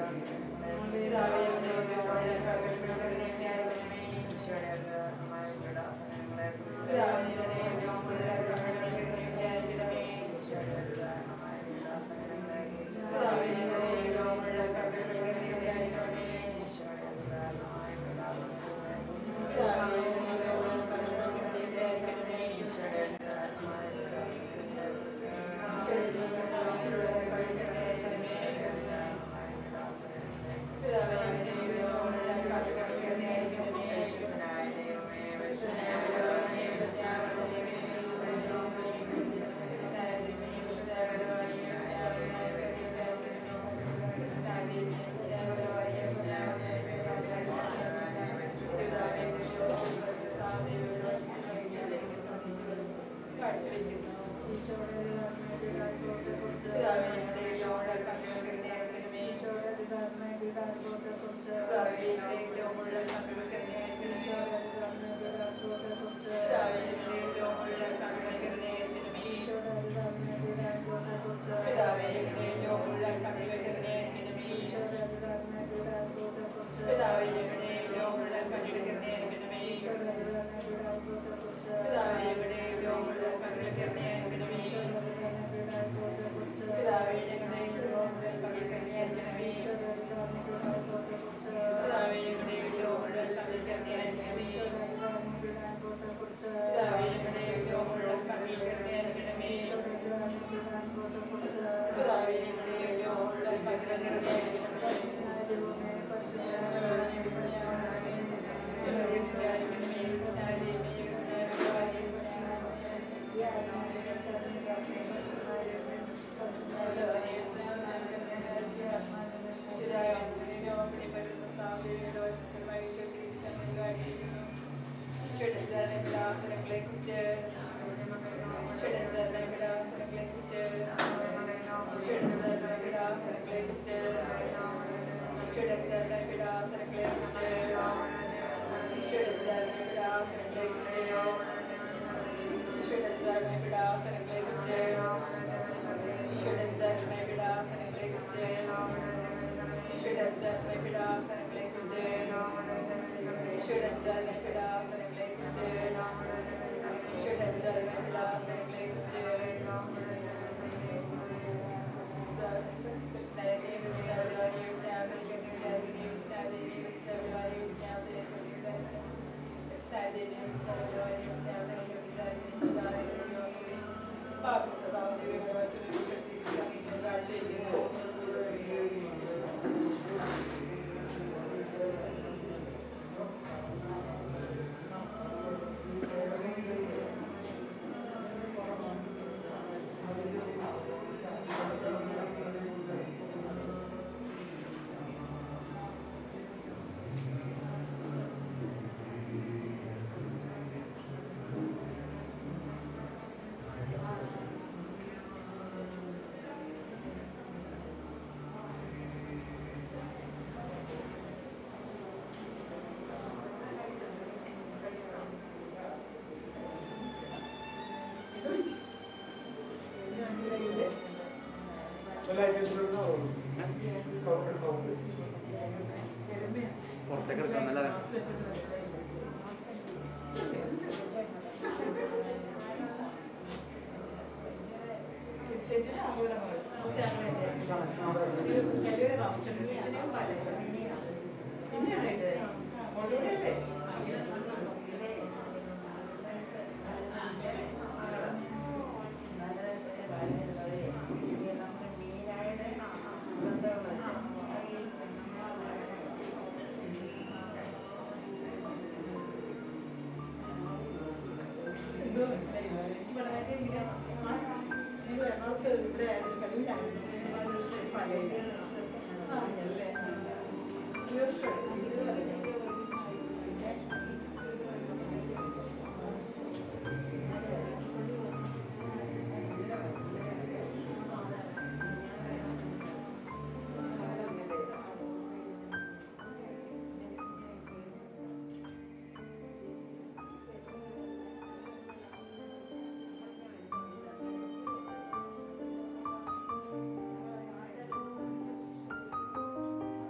പുറത്തേക്ക് എടുക്കാം നല്ലതാണ് Thank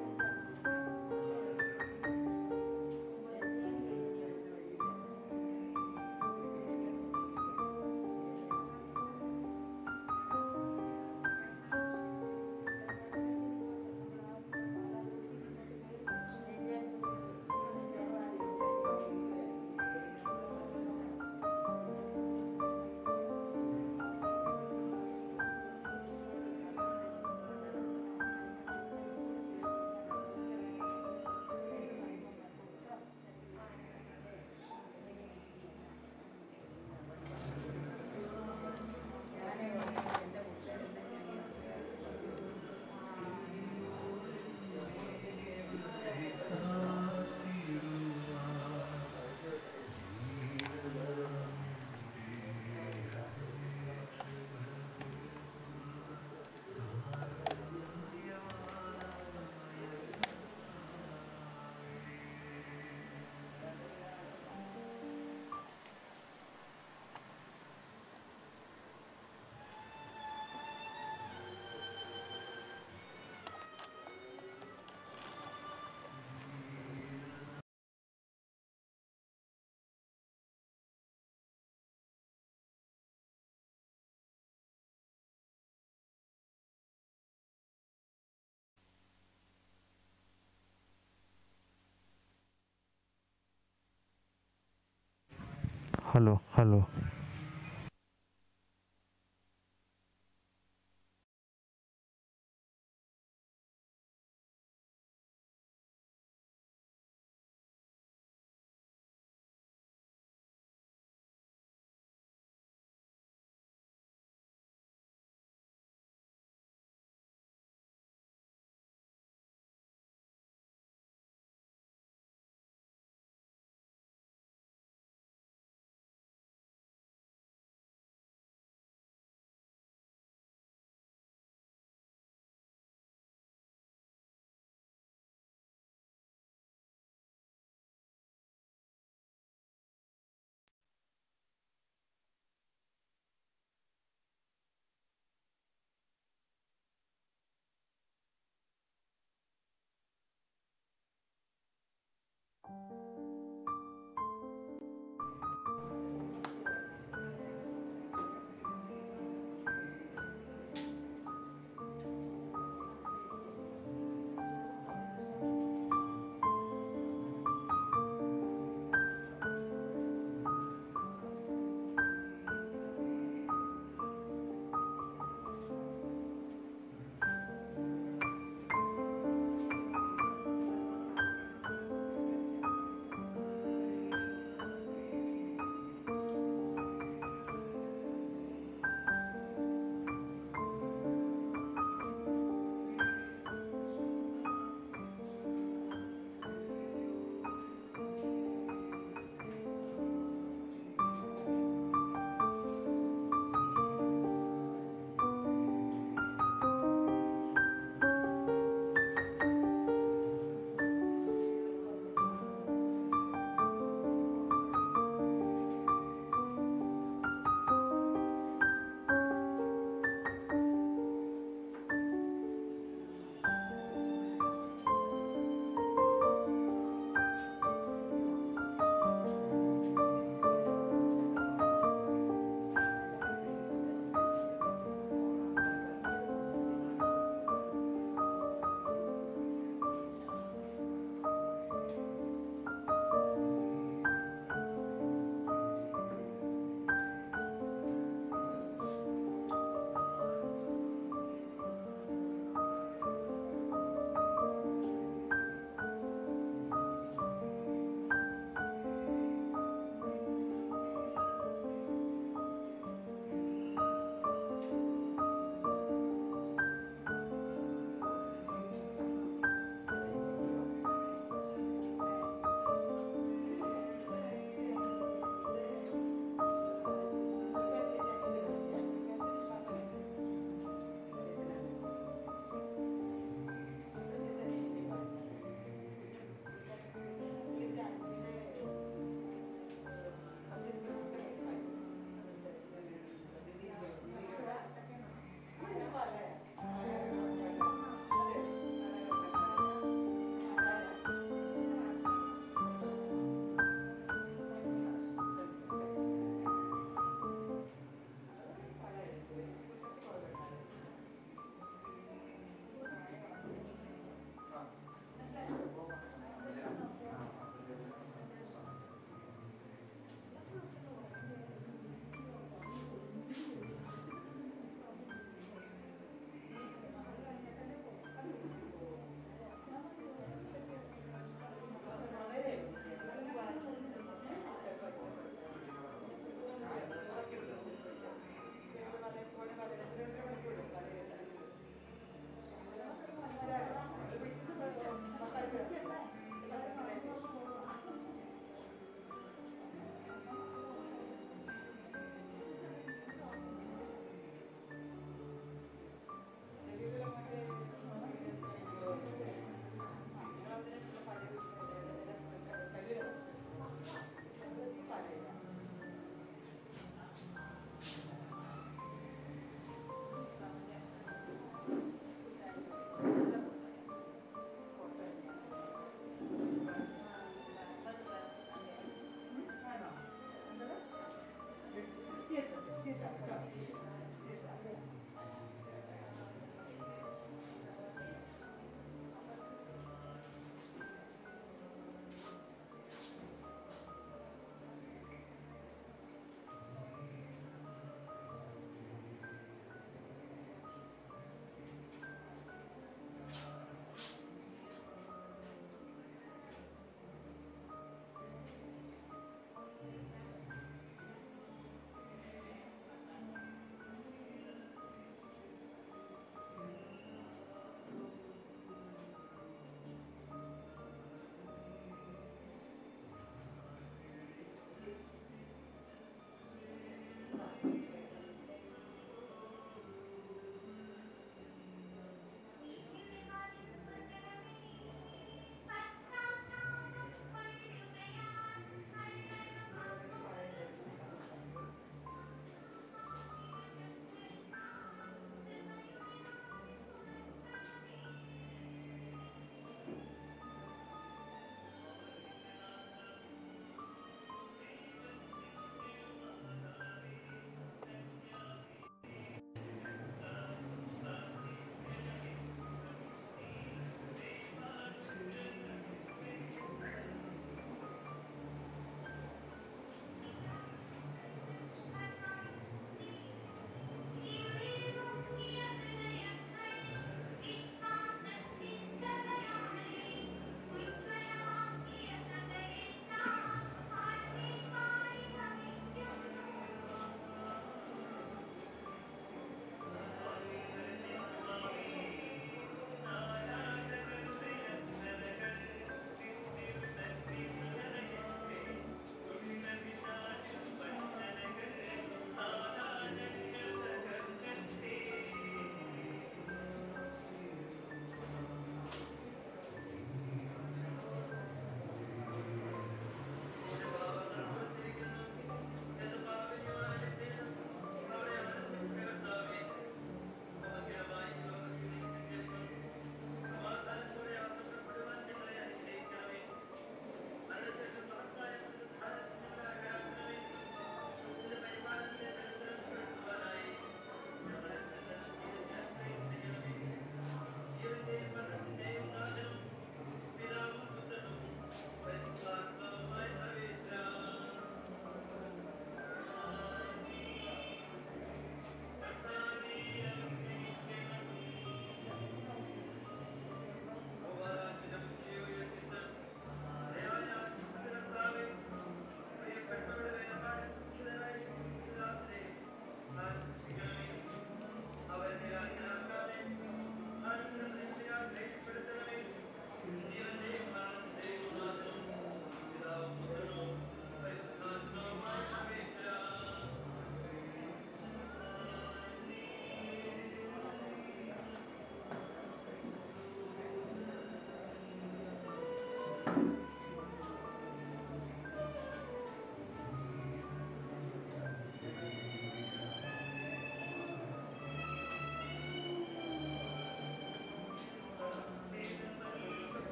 ഹലോ ഹലോ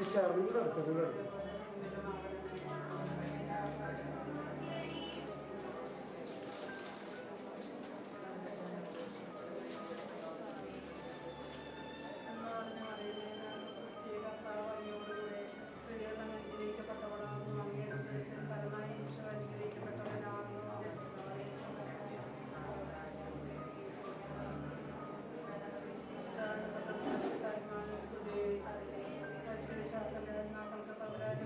ചേർന്ന് കൂടെ എടുക്കും കൂടെ എടുക്കും ശാസ്ത്രജ്ഞ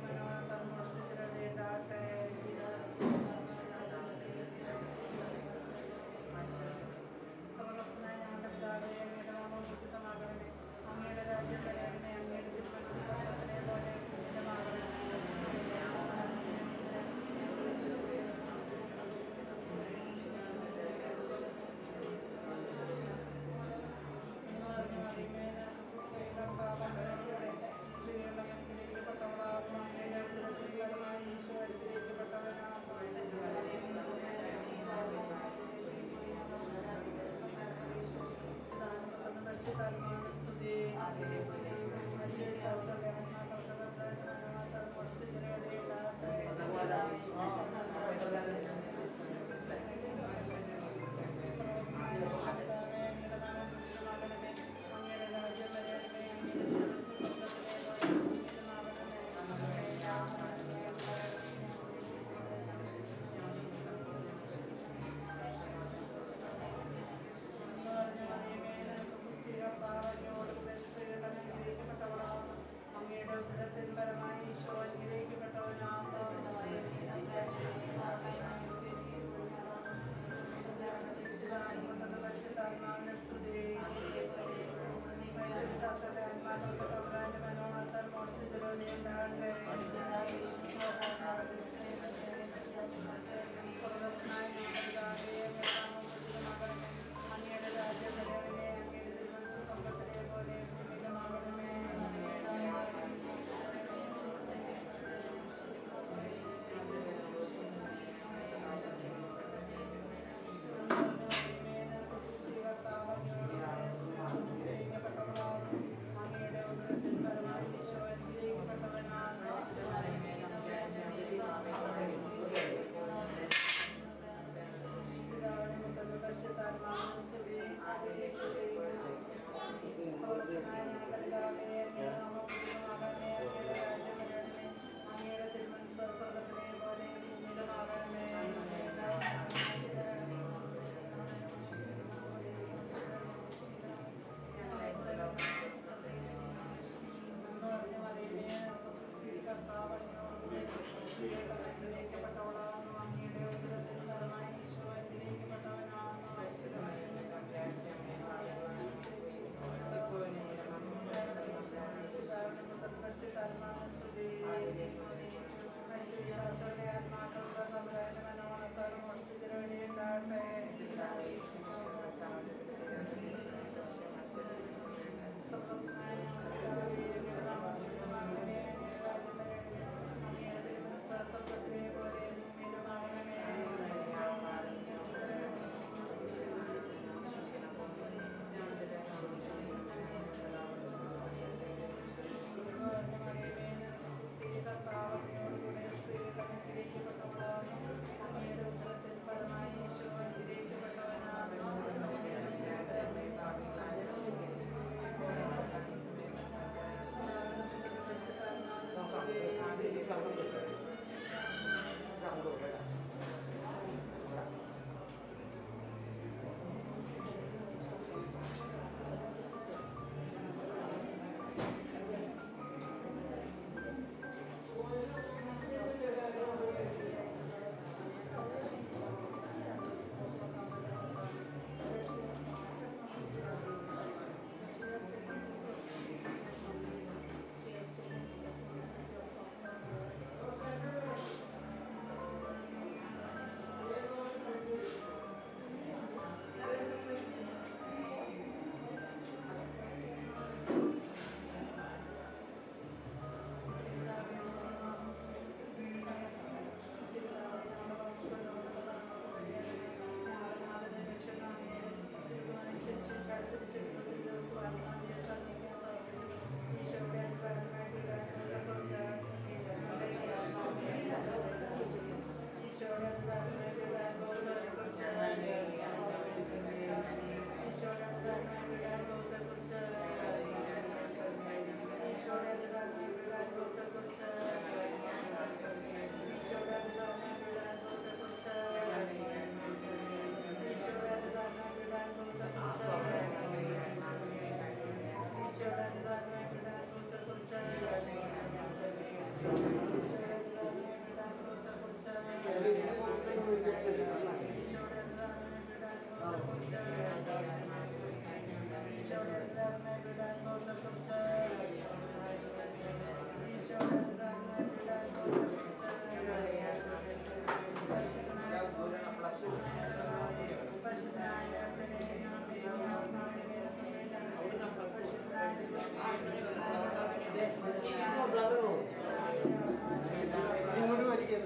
ഇങ്ങോട്ട് വലിക്കരുത്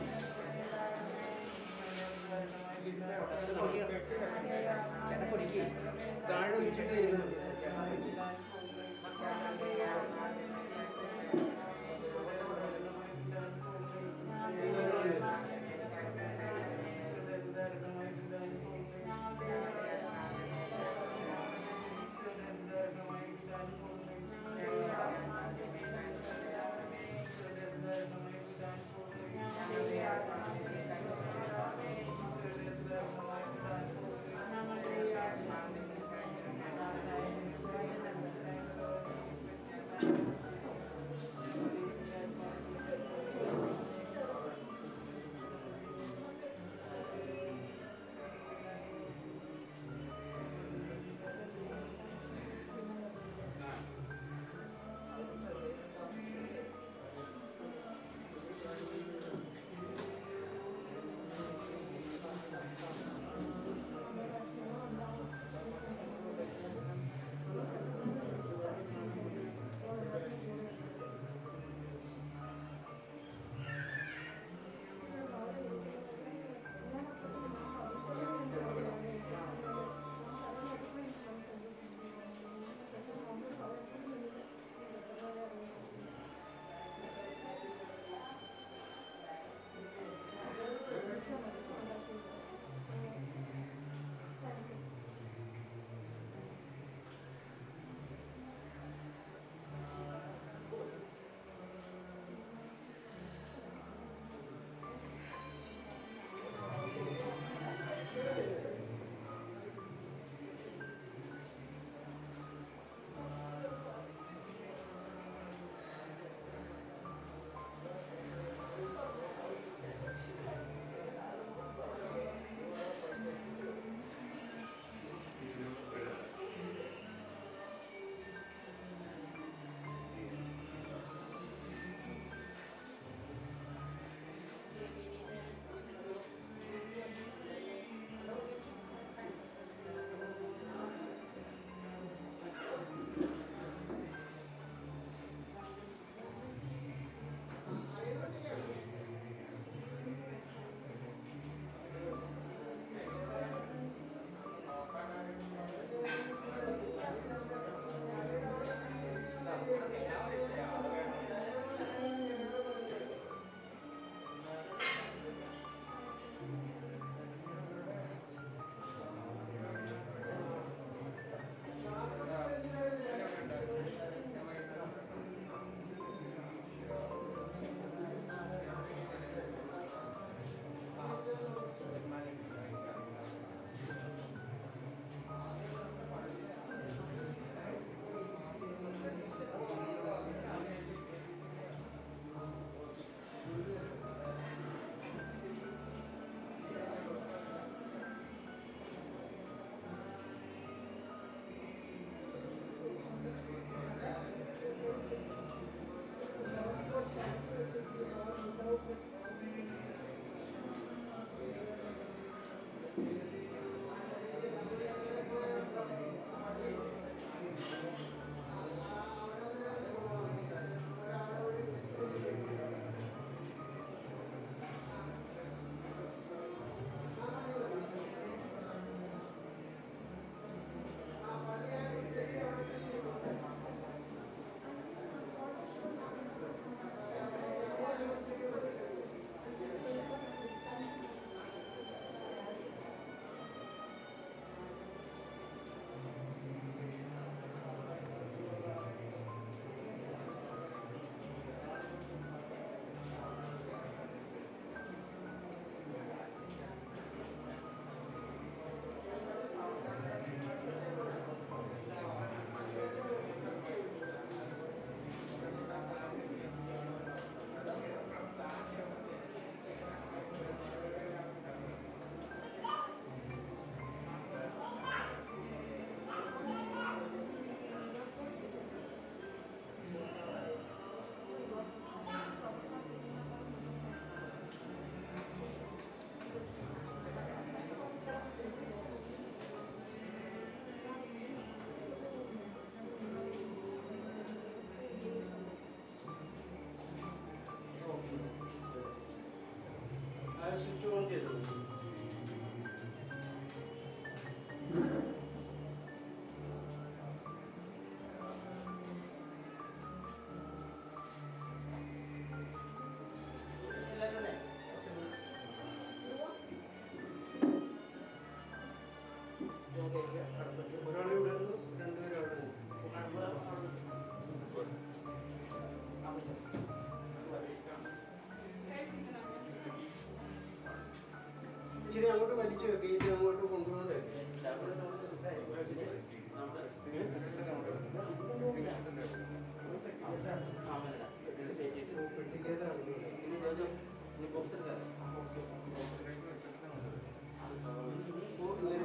ചേട്ടാ പൊടിക്ക് ജോലിയൊക്കെ കടന്നിട്ട് ഒരാൾ ഇവിടെ നിന്ന് രണ്ടുപേരും അവിടെ നിന്ന് ഇച്ചിരി അങ്ങോട്ട് വലിച്ചു വെക്കുക ഇത് അങ്ങോട്ട് കൊണ്ടുപോകണ്ടേ പെട്ടിക്കേതാണ് ഇന്നലെ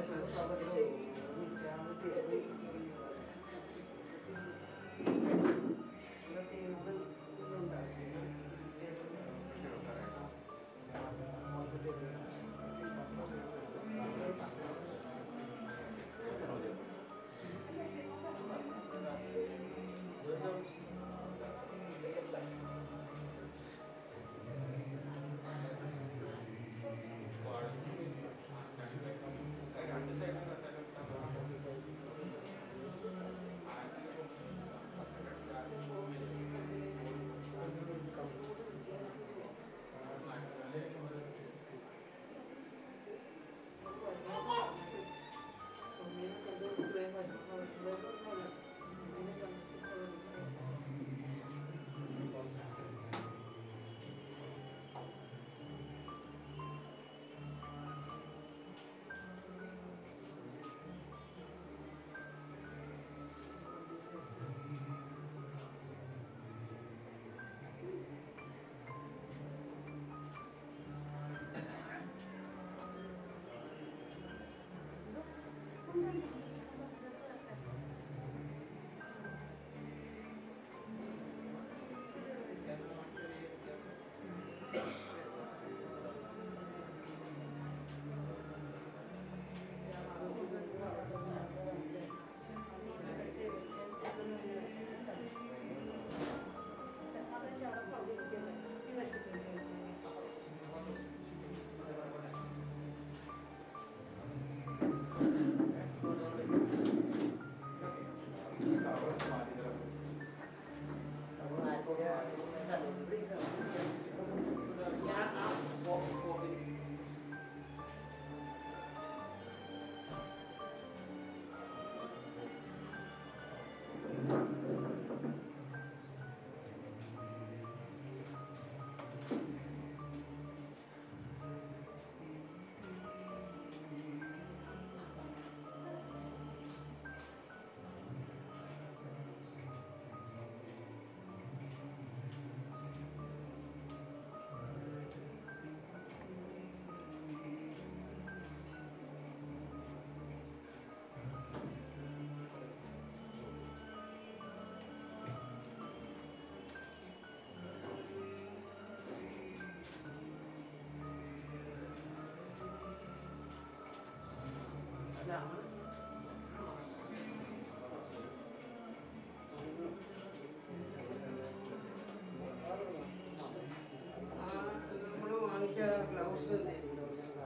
നമ്മൾ വാങ്ങിച്ച ഗ്ലൗസ് എന്ത് ചെയ്തു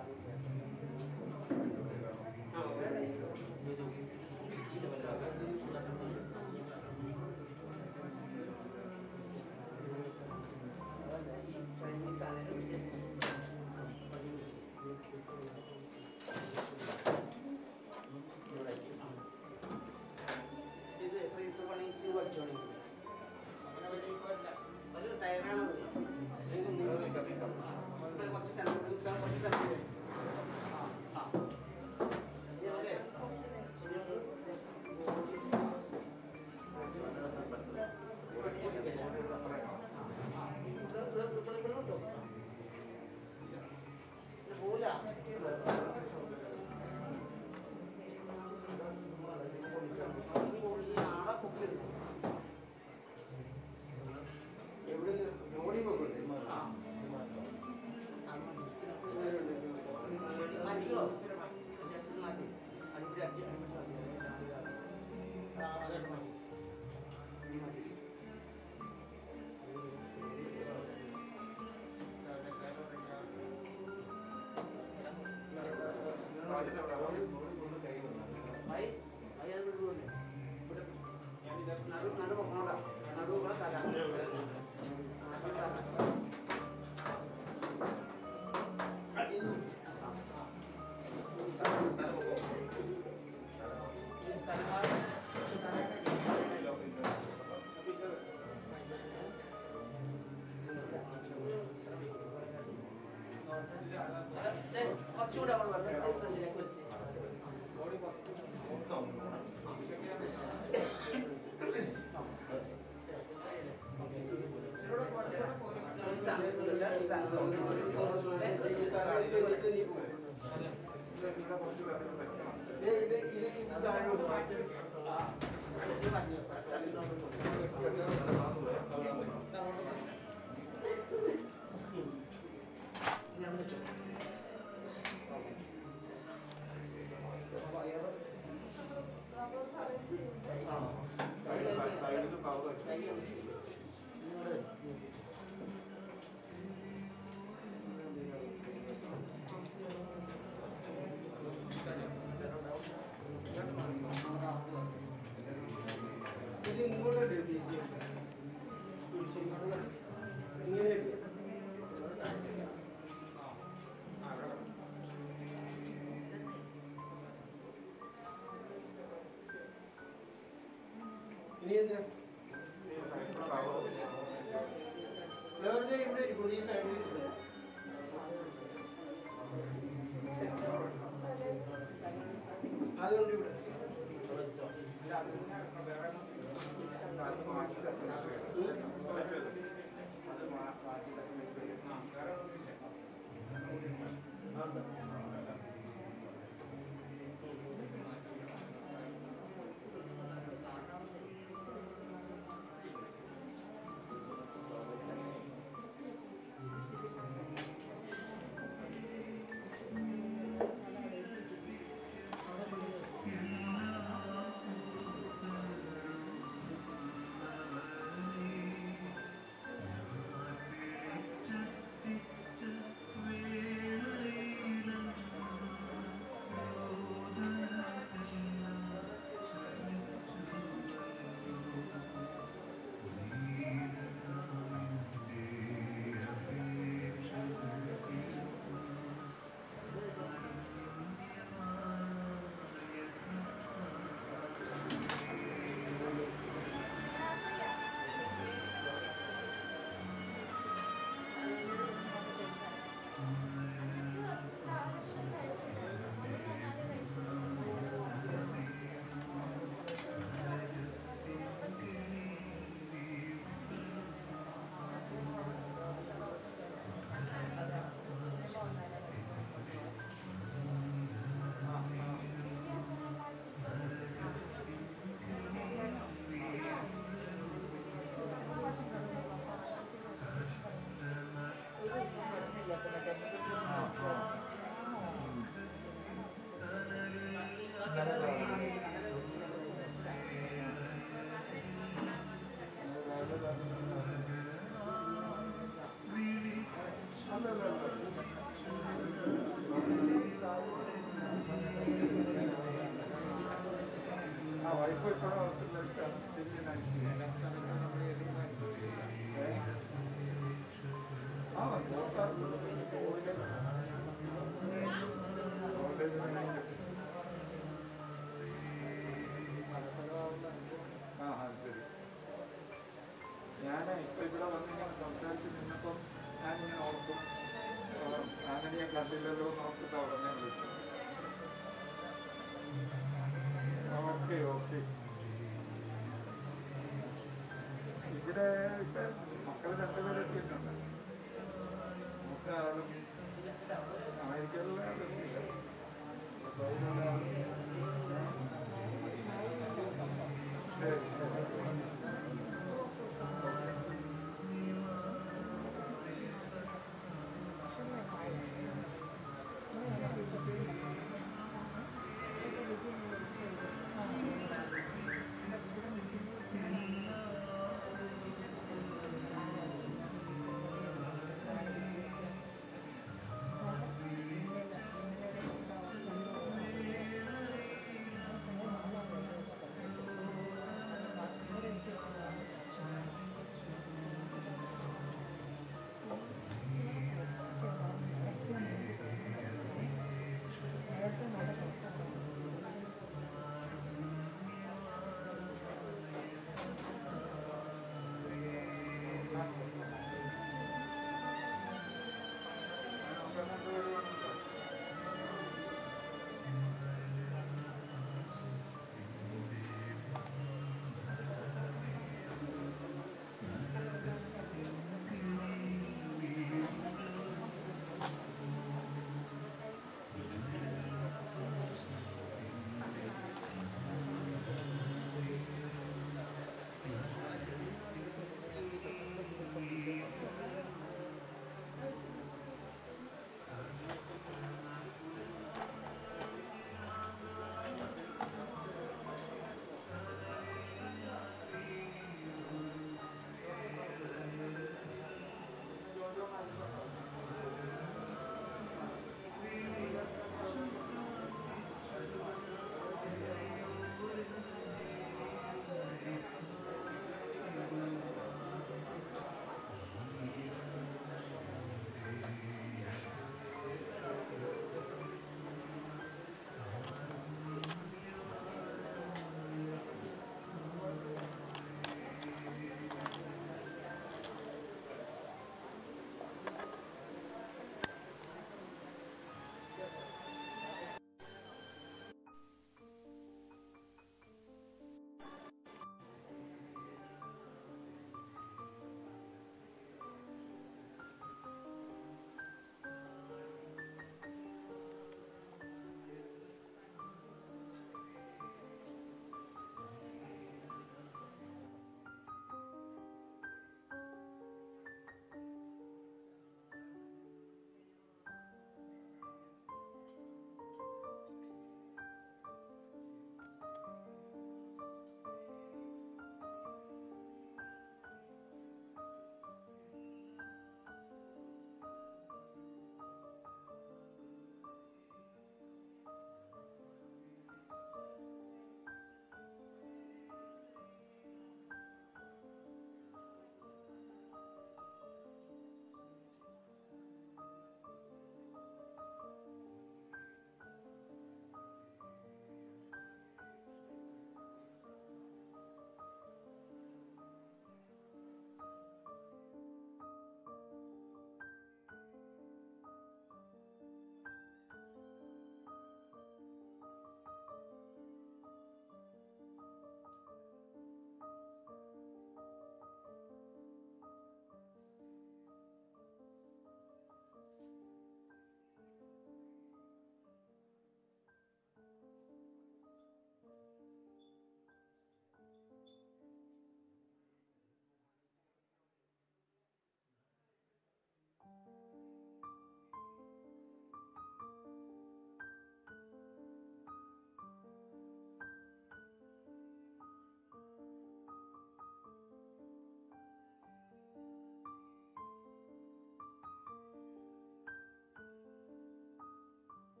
ആ വേറെ ഇത് ഫ്രീസർ പണിച്ച് വലിച്ചോണി ഒരു ടയറാണത് കുറച്ച് സ്ഥലം കുറച്ച് സ്ഥലം ആ ആ ഇതൊക്കെ പോല ആളെ പൊക്കിയെടുക്കും എവിടെ ബോഡി പോകണ്ടേ മാറ്റിയോ മാറ്റി അടിപ്പിടി അടിച്ച് അതായിട്ട് മാറ്റി ഇനി മാറ്റി ഭയ ഭയ വിടുവല്ലേ നടു നടു പൊക്കണോടാ നടു കൂടെ തല നടു തല തല പൊക്കോ. ഇത് ഇത് ഇത് ഇത് താഴോട്ട് മാറ്റി ഇത് പറഞ്ഞു ഞാൻ വെച്ചു ഇത് ഇങ്ങോട്ട് ഇങ്ങനെ ഇനി എന്താ വെറുതെ ഇവിടെ ഇരിക്കും ഈ സൈഡിൽ ഇരിക്കും. അതുകൊണ്ട് ഇവിടെ ആ വൈഫ് ഇപ്പോൾ ഹോസ്പിറ്റലിലാണ് സ്റ്റിൽ ആ ആ അത് ശരി ഞാൻ ഇപ്പൊ ഇവിടെ വന്നിങ്ങനെ സംസാരിച്ച് നിന്നപ്പം ഞാനിങ്ങനെ ഓർക്കും അങ്ങനെ ഞാൻ കണ്ടില്ലല്ലോ എന്ന് ഓർത്തിട്ട് ഉടനെ വിളിച്ചു ഓക്കെ ഓക്കെ ഇവിടെ ഇപ്പൊ മക്കൾ രണ്ടുപേരും എത്തിയിട്ടുണ്ട് മൂത്ത ആളും അമേരിക്കയിലുള്ള ആളെത്തിയില്ല ദുബായിലുള്ള ആളും ശരി ശരി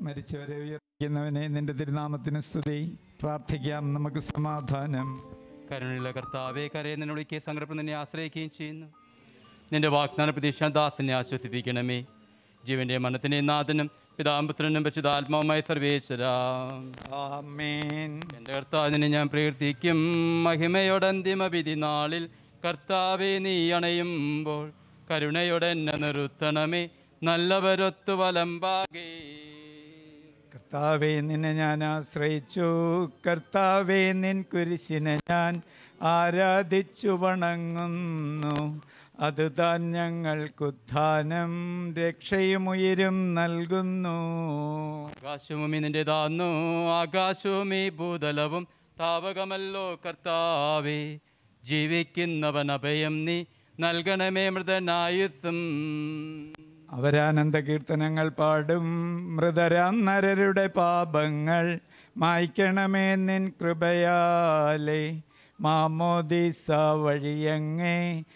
മരിച്ചവരെ ഉയർപ്പിക്കുന്നവനെ നിന്റെ തിരുനാമത്തിന് സ്തുതി പ്രാർത്ഥിക്കാം നമുക്ക് സമാധാനം കരുണയുള്ള കർത്താവെ കരയുന്നതിനെ വിളിക്കുകയും സങ്കടപ്പെട്ട് നിന്നെ ആശ്രയിക്കുകയും ചെയ്യുന്നു നിന്റെ വാഗ്ദാന പ്രതീക്ഷ ദാസനെ ആശ്വസിപ്പിക്കണമേ ജീവന്റെ മനത്തിൻ്റെ നാഥനും പിതാമ്പുത്രനും പരിശുദ്ധാത്മാവുമായ സർവേശ്വര ആമേൻ എൻ്റെ കർത്താവിനെ ഞാൻ പ്രകീർത്തിക്കും മഹിമയോടെ അന്തിമ വിധി നാളിൽ കർത്താവെ നീ അണയുമ്പോൾ കരുണയോടെ എന്നെ നിർത്തണമേ നല്ലവരൊത്തു വലമ്പാകേ കർത്താവെ നിന്നെ ഞാൻ ആശ്രയിച്ചു കർത്താവെ നിൻ കുരിശിനെ ഞാൻ ആരാധിച്ചു വണങ്ങുന്നു അത് താൻ ഞങ്ങൾക്കുത്ഥാനം രക്ഷയും ഉയരും നൽകുന്നു ആകാശഭൂമി നിന്റേതാന്നു ആകാശഭൂമി ഭൂതലവും താവകമല്ലോ കർത്താവേ ജീവിക്കുന്നവൻ അഭയം നീ നൽകണമേ മൃതനായുസ്സും അവരാനന്ദ കീർത്തനങ്ങൾ പാടും മൃതരാം നരരുടെ പാപങ്ങൾ മായ്ക്കണമേ നിൻ കൃപയാലെ മാമോദീസ വഴിയങ്ങേ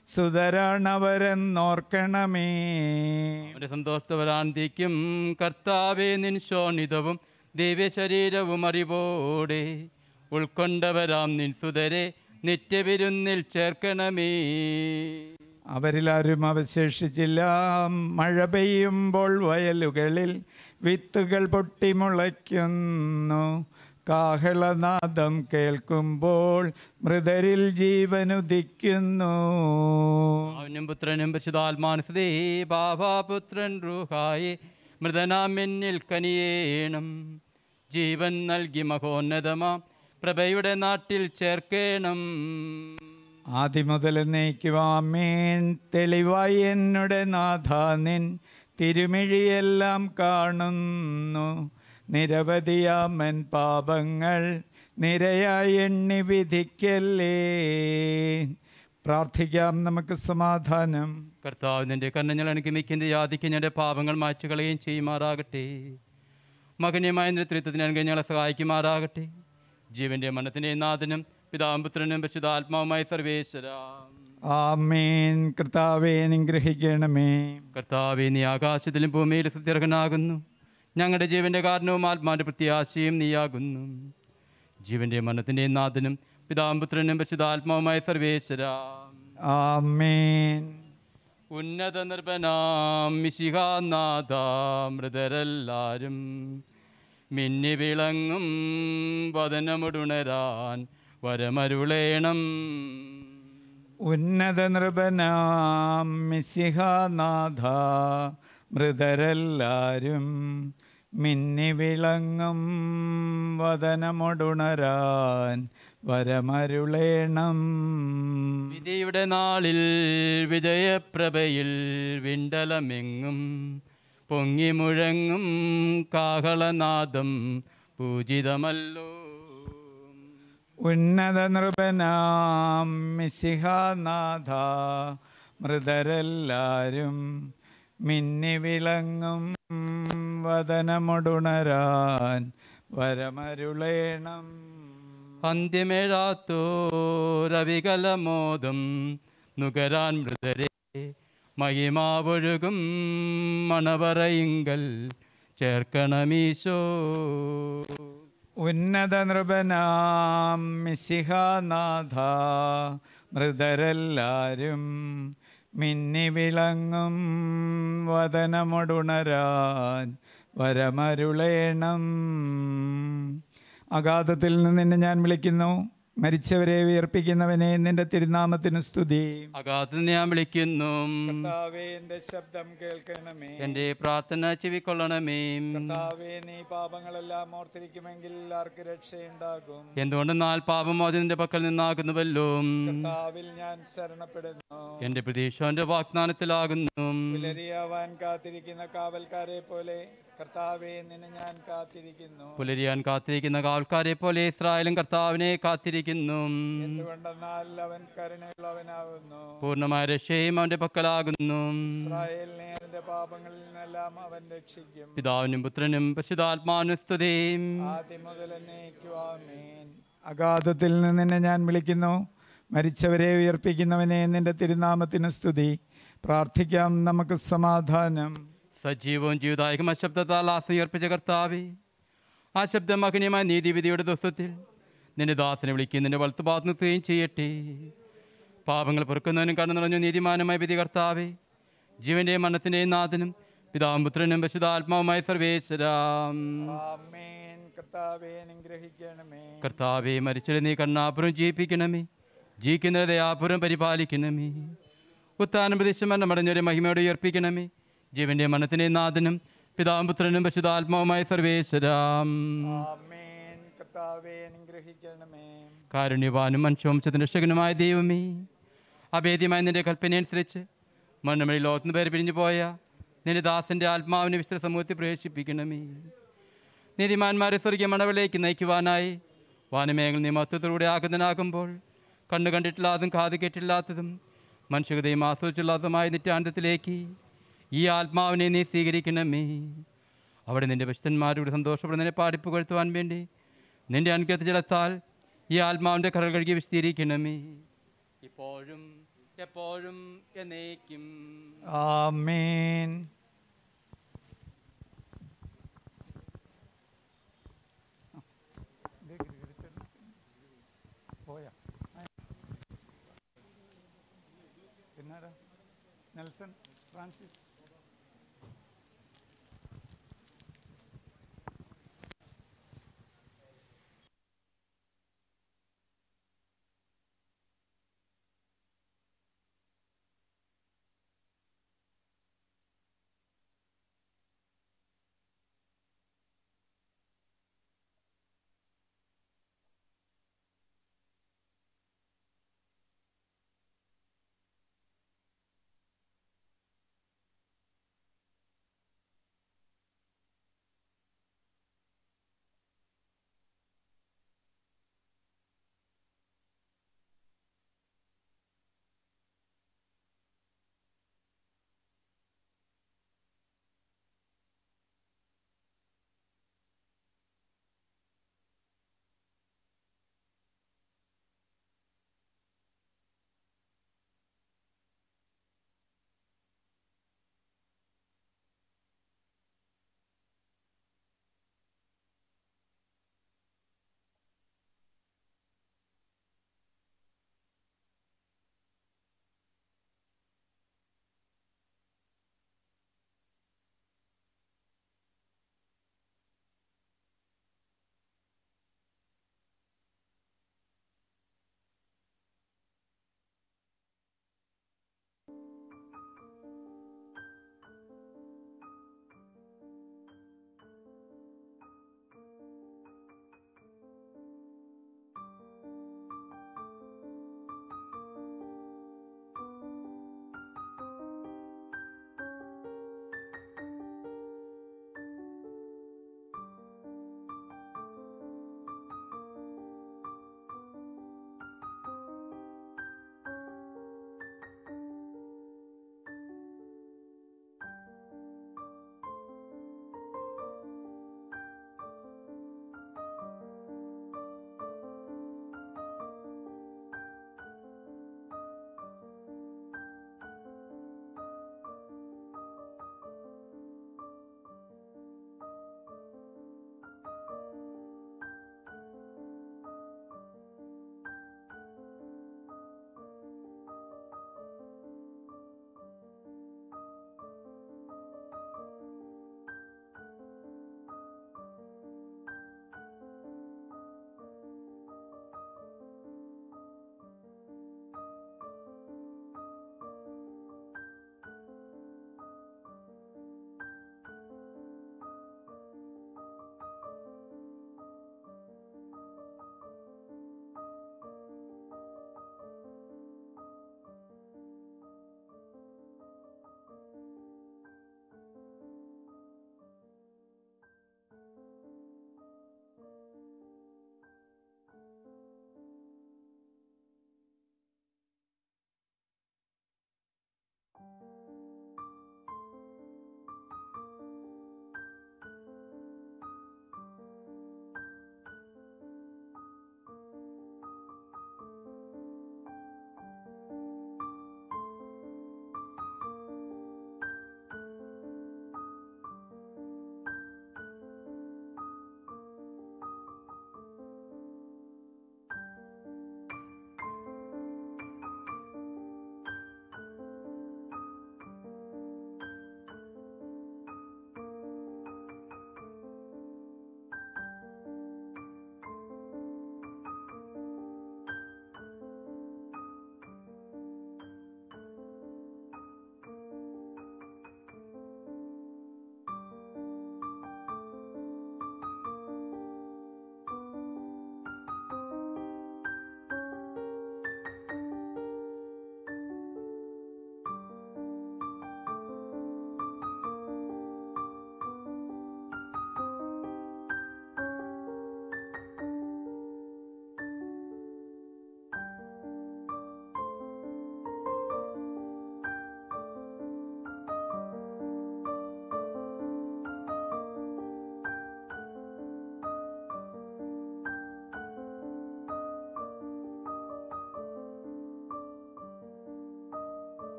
സുതരാണവരെന്നോർക്കണമേ അവന്റെ സന്തോഷവരാന്തിക്കും കർത്താവേ നിൻ ശോണിതവും ദിവ്യശരീരവും അറിവോടെ ഉൾക്കൊണ്ടവരാം നിൻ സുതരെ നിത്യവിരുന്നിൽ ചേർക്കണമേ അവരിലാരും അവശേഷിച്ചില്ല മഴ പെയ്യുമ്പോൾ വയലുകളിൽ വിത്തുകൾ പൊട്ടിമുളയ്ക്കുന്നു കാഹളനാദം കേൾക്കുമ്പോൾ മൃതരിൽ ജീവനുദിക്കുന്നു അവനും പുത്രനും പരിശുദ്ധാത്മാനുസതേ ബാബാപുത്രൻ റൂഹായി മൃതനാം എന്നിൽ കനിയേണം ജീവൻ നൽകി മഹോന്നതമാം പ്രഭയുടെ നാട്ടിൽ ചേർക്കേണം ആദിമുതൽ എന്നേക്കുവാമേൻ തെളിവായി എന്നുടെ നാഥ നിൻ തിരുമിഴിയെല്ലാം കാണുന്നു നിരവധിയാമൻ പാപങ്ങൾ നിരയായി എണ്ണി വിധിക്കല്ലേ പ്രാർത്ഥിക്കാം നമുക്ക് സമാധാനം കർത്താവ് നിന്റെ കണ്ണഞ്ഞൾ അനുഗമിക്കുന്ന യാതിക്ക് ഞങ്ങളുടെ പാപങ്ങൾ മായ്ച്ചു കളയുകയും ചെയ്യുമാറാകട്ടെ മകന്യമായ നേതൃത്വത്തിന് അനുഗ്രഹം ഞങ്ങളെ സഹായിക്കുമാറാകട്ടെ ജീവന്റെ മനത്തിൻ്റെ നാഥനും പിതാമ്പുത്രനും പരിശുദ്ധാത്മാവുമായ സർവേശ്വര ആമേൻ കർത്താവെ അനുഗ്രഹിക്കണമേ കർത്താവെ നീ ആകാശത്തിലും ഭൂമിയിലും സുത്യർഹനാകുന്നു ഞങ്ങളുടെ ജീവന്റെ കാരണവും ആത്മാന്റെ പ്രത്യാശയും നീയാകുന്നു ജീവന്റെ മനത്തിൻ്റെ നാഥനും പിതാമ്പുത്രനും പരിശുദ്ധാത്മാവുമായ സർവേശ്വര ആമേൻ ഉന്നത നിർഭനാം മിശിഹാനാഥ മൃതരെല്ലാരും മിന്നി വിളങ്ങും വദനമുടുണരാൻ വരമരുളേണം ഉന്നത നൃപനാം മിസിഹാനാഥ മൃതരെല്ലാരും മിന്നി വിളങ്ങും വദനമൊടുണരാൻ വരമരുളേണം വിധിയുടെ നാളിൽ വിജയപ്രഭയിൽ വിണ്ടലമെങ്ങും പൊങ്ങി മുഴങ്ങും കാഹളനാദം പൂജിതമല്ലോ ഉന്നത നൃപനാം മിസിഹാനാഥ മൃതരെല്ലാരും മിന്നി വിളങ്ങും വദനമൊടുണരാൻ വരമരുളേണം അന്ത്യമേഴാത്തോരവികലമോദം നുകരാൻ മൃതരെ മഹിമാവൊഴുകും മണവറയിങ്കൽ ചേർക്കണമീശോ ഉന്നത നൃപനാം മിസിഹാനാഥ മൃതരെല്ലാരും മിന്നി വിളങ്ങും വദനമൊടുണരാൻ വരമരുളേണം അഗാധത്തിൽ നിന്ന് നിന്നെ ഞാൻ വിളിക്കുന്നു മരിച്ചവരെ ഉയർപ്പിക്കുന്നവനെ നിന്റെ തിരുനാമത്തിന് സ്തുതി അഗാധത്തിൽ ഞാൻ വിളിക്കുന്നു കർത്താവേ എന്റെ ശബ്ദം കേൾക്കണമേ എൻ്റെ പ്രാർത്ഥന ചെവിക്കൊള്ളണമേ കർത്താവേ നീ പാപങ്ങളെല്ലാം ഓർത്തിരിക്കുമെങ്കിൽ ആർക്ക് രക്ഷയുണ്ടാകും എന്തുകൊണ്ടെന്നാൽ പാപമോചനം നിന്റെ പക്കൽ നിന്നാകുന്നുവല്ലോ കർത്താവിൽ ഞാൻ ശരണപ്പെടുന്നു എൻ്റെ പ്രതീക്ഷ എൻ്റെ വാഗ്ദാനത്തിലാകുന്നു പുലരിയാവാൻ കാത്തിരിക്കുന്ന കാവൽക്കാരെ പോലെ കർത്താവെ നിന്നെ ഞാൻ കാത്തിരിക്കുന്നു പുലരിയാൻ കാത്തിരിക്കുന്ന കാവൽക്കാരെ പോലെ ഇസ്രായേലും കർത്താവിനെ കാത്തിരിക്കുന്നു എന്തുകൊണ്ടെന്നാൽ അവൻ കരുണയുള്ളവനാകുന്നു പൂർണ്ണമായ രക്ഷയും അവന്റെ പക്കലാകുന്നു ഇസ്രായേലിനെ അതിന്റെ പാപങ്ങളിൽ നിന്നെല്ലാം അവൻ രക്ഷിക്കും പിതാവിനും പുത്രനും പരിശുദ്ധാത്മാവിനും സ്തുതിയും ആദ്യം മുതൽ എന്നേക്കുവാമേൻ അഗാധത്തിൽ നിന്ന് നിന്നെ ഞാൻ വിളിക്കുന്നു മരിച്ചവരെ ഉയർപ്പിക്കുന്നവനെ നിന്റെ തിരുനാമത്തിന് സ്തുതി പ്രാർത്ഥിക്കാം നമുക്ക് സമാധാനം സജീവവും ജീവിതായകം ശബ്ദത്താൽ ആശ്രയർപ്പിച്ച കർത്താവേ ആ ശബ്ദം അഗ്നിയമായ നീതിവിധിയുടെ ദിവസത്തിൽ നിന്റെ ദാസനെ വിളിക്കുകയും നിന്റെ വലത്ത് ഭാഗത്ത് നിർത്തുകയും ചെയ്യട്ടെ പാപങ്ങൾ പൊറുക്കുന്നവനും കണ്ണു നിറഞ്ഞ നീതിമാനുമായ വിധി കർത്താവേ ജീവന്റെയും മരണത്തിൻ്റെയും നാഥനും പിതാവും പുത്രനും പശുതാത്മാവുമായ സർവേശ്വരാം ആമേൻ കർത്താവെ അനുഗ്രഹിക്കണമേ കർത്താവെ മരിച്ചത് നീ കണ്ണാപുരം ജീവിപ്പിക്കണമേ ജീവിക്കുന്ന ദയാപുരം പരിപാലിക്കണമേ ഉത്താനം പ്രതീക്ഷ മരണമടഞ്ഞൊരു മഹിമയോടെ ഉയർപ്പിക്കണമേ ജീവന്റെ മരണത്തിൻ്റെ നാഥനും പിതാവും പുത്രനും പശുതാത്മാവുമായ സർവേശ്വരാം ആമേൻ കർത്താവെ അനുഗ്രഹിക്കണമേ കാരുണ്യവാനും മനുഷ്യവംശത്തിൻ്റെ രക്ഷകനുമായ ദൈവമേ അഭേദ്യമായ നിന്റെ കൽപ്പനയനുസരിച്ച് മണ്ണുമഴി ലോകത്തിന് പേര് പിരിഞ്ഞു പോയ നിന്റെ ദാസന്റെ ആത്മാവിനെ വിസ്തൃത സമൂഹത്തിൽ പ്രവേശിപ്പിക്കണമേ നീതിമാന്മാരെ സ്വർഗീയ മണവിലേക്ക് നയിക്കുവാനായി വാനമേഖല നീ മൊത്തത്തിലൂടെ ആകുന്നതിനാകുമ്പോൾ കണ്ണു കണ്ടിട്ടില്ലാത്തതും കാത് കേട്ടില്ലാത്തതും മനുഷ്യകതയും ആസ്വദിച്ചില്ലാത്തതുമായ നിത്യാനന്ദത്തിലേക്ക് ഈ ആത്മാവിനെ നീ സ്വീകരിക്കണമേ അവിടെ നിന്റെ വിശുദ്ധന്മാരുടെ സന്തോഷപ്പെടുന്നതിനെ പാടിപ്പുകഴ്ത്തുവാൻ വേണ്ടി നിന്റെ അനുഗ്രഹ ജലത്താൽ ഈ ആത്മാവിൻ്റെ കരൾ കഴുകി വിസ്തീരിക്കണമേ ഇപ്പോഴും എപ്പോഴും എന്നേക്കും ആമേൻ പോയാ എന്നാടാ നെൽസൺ ഫ്രാൻസിസ്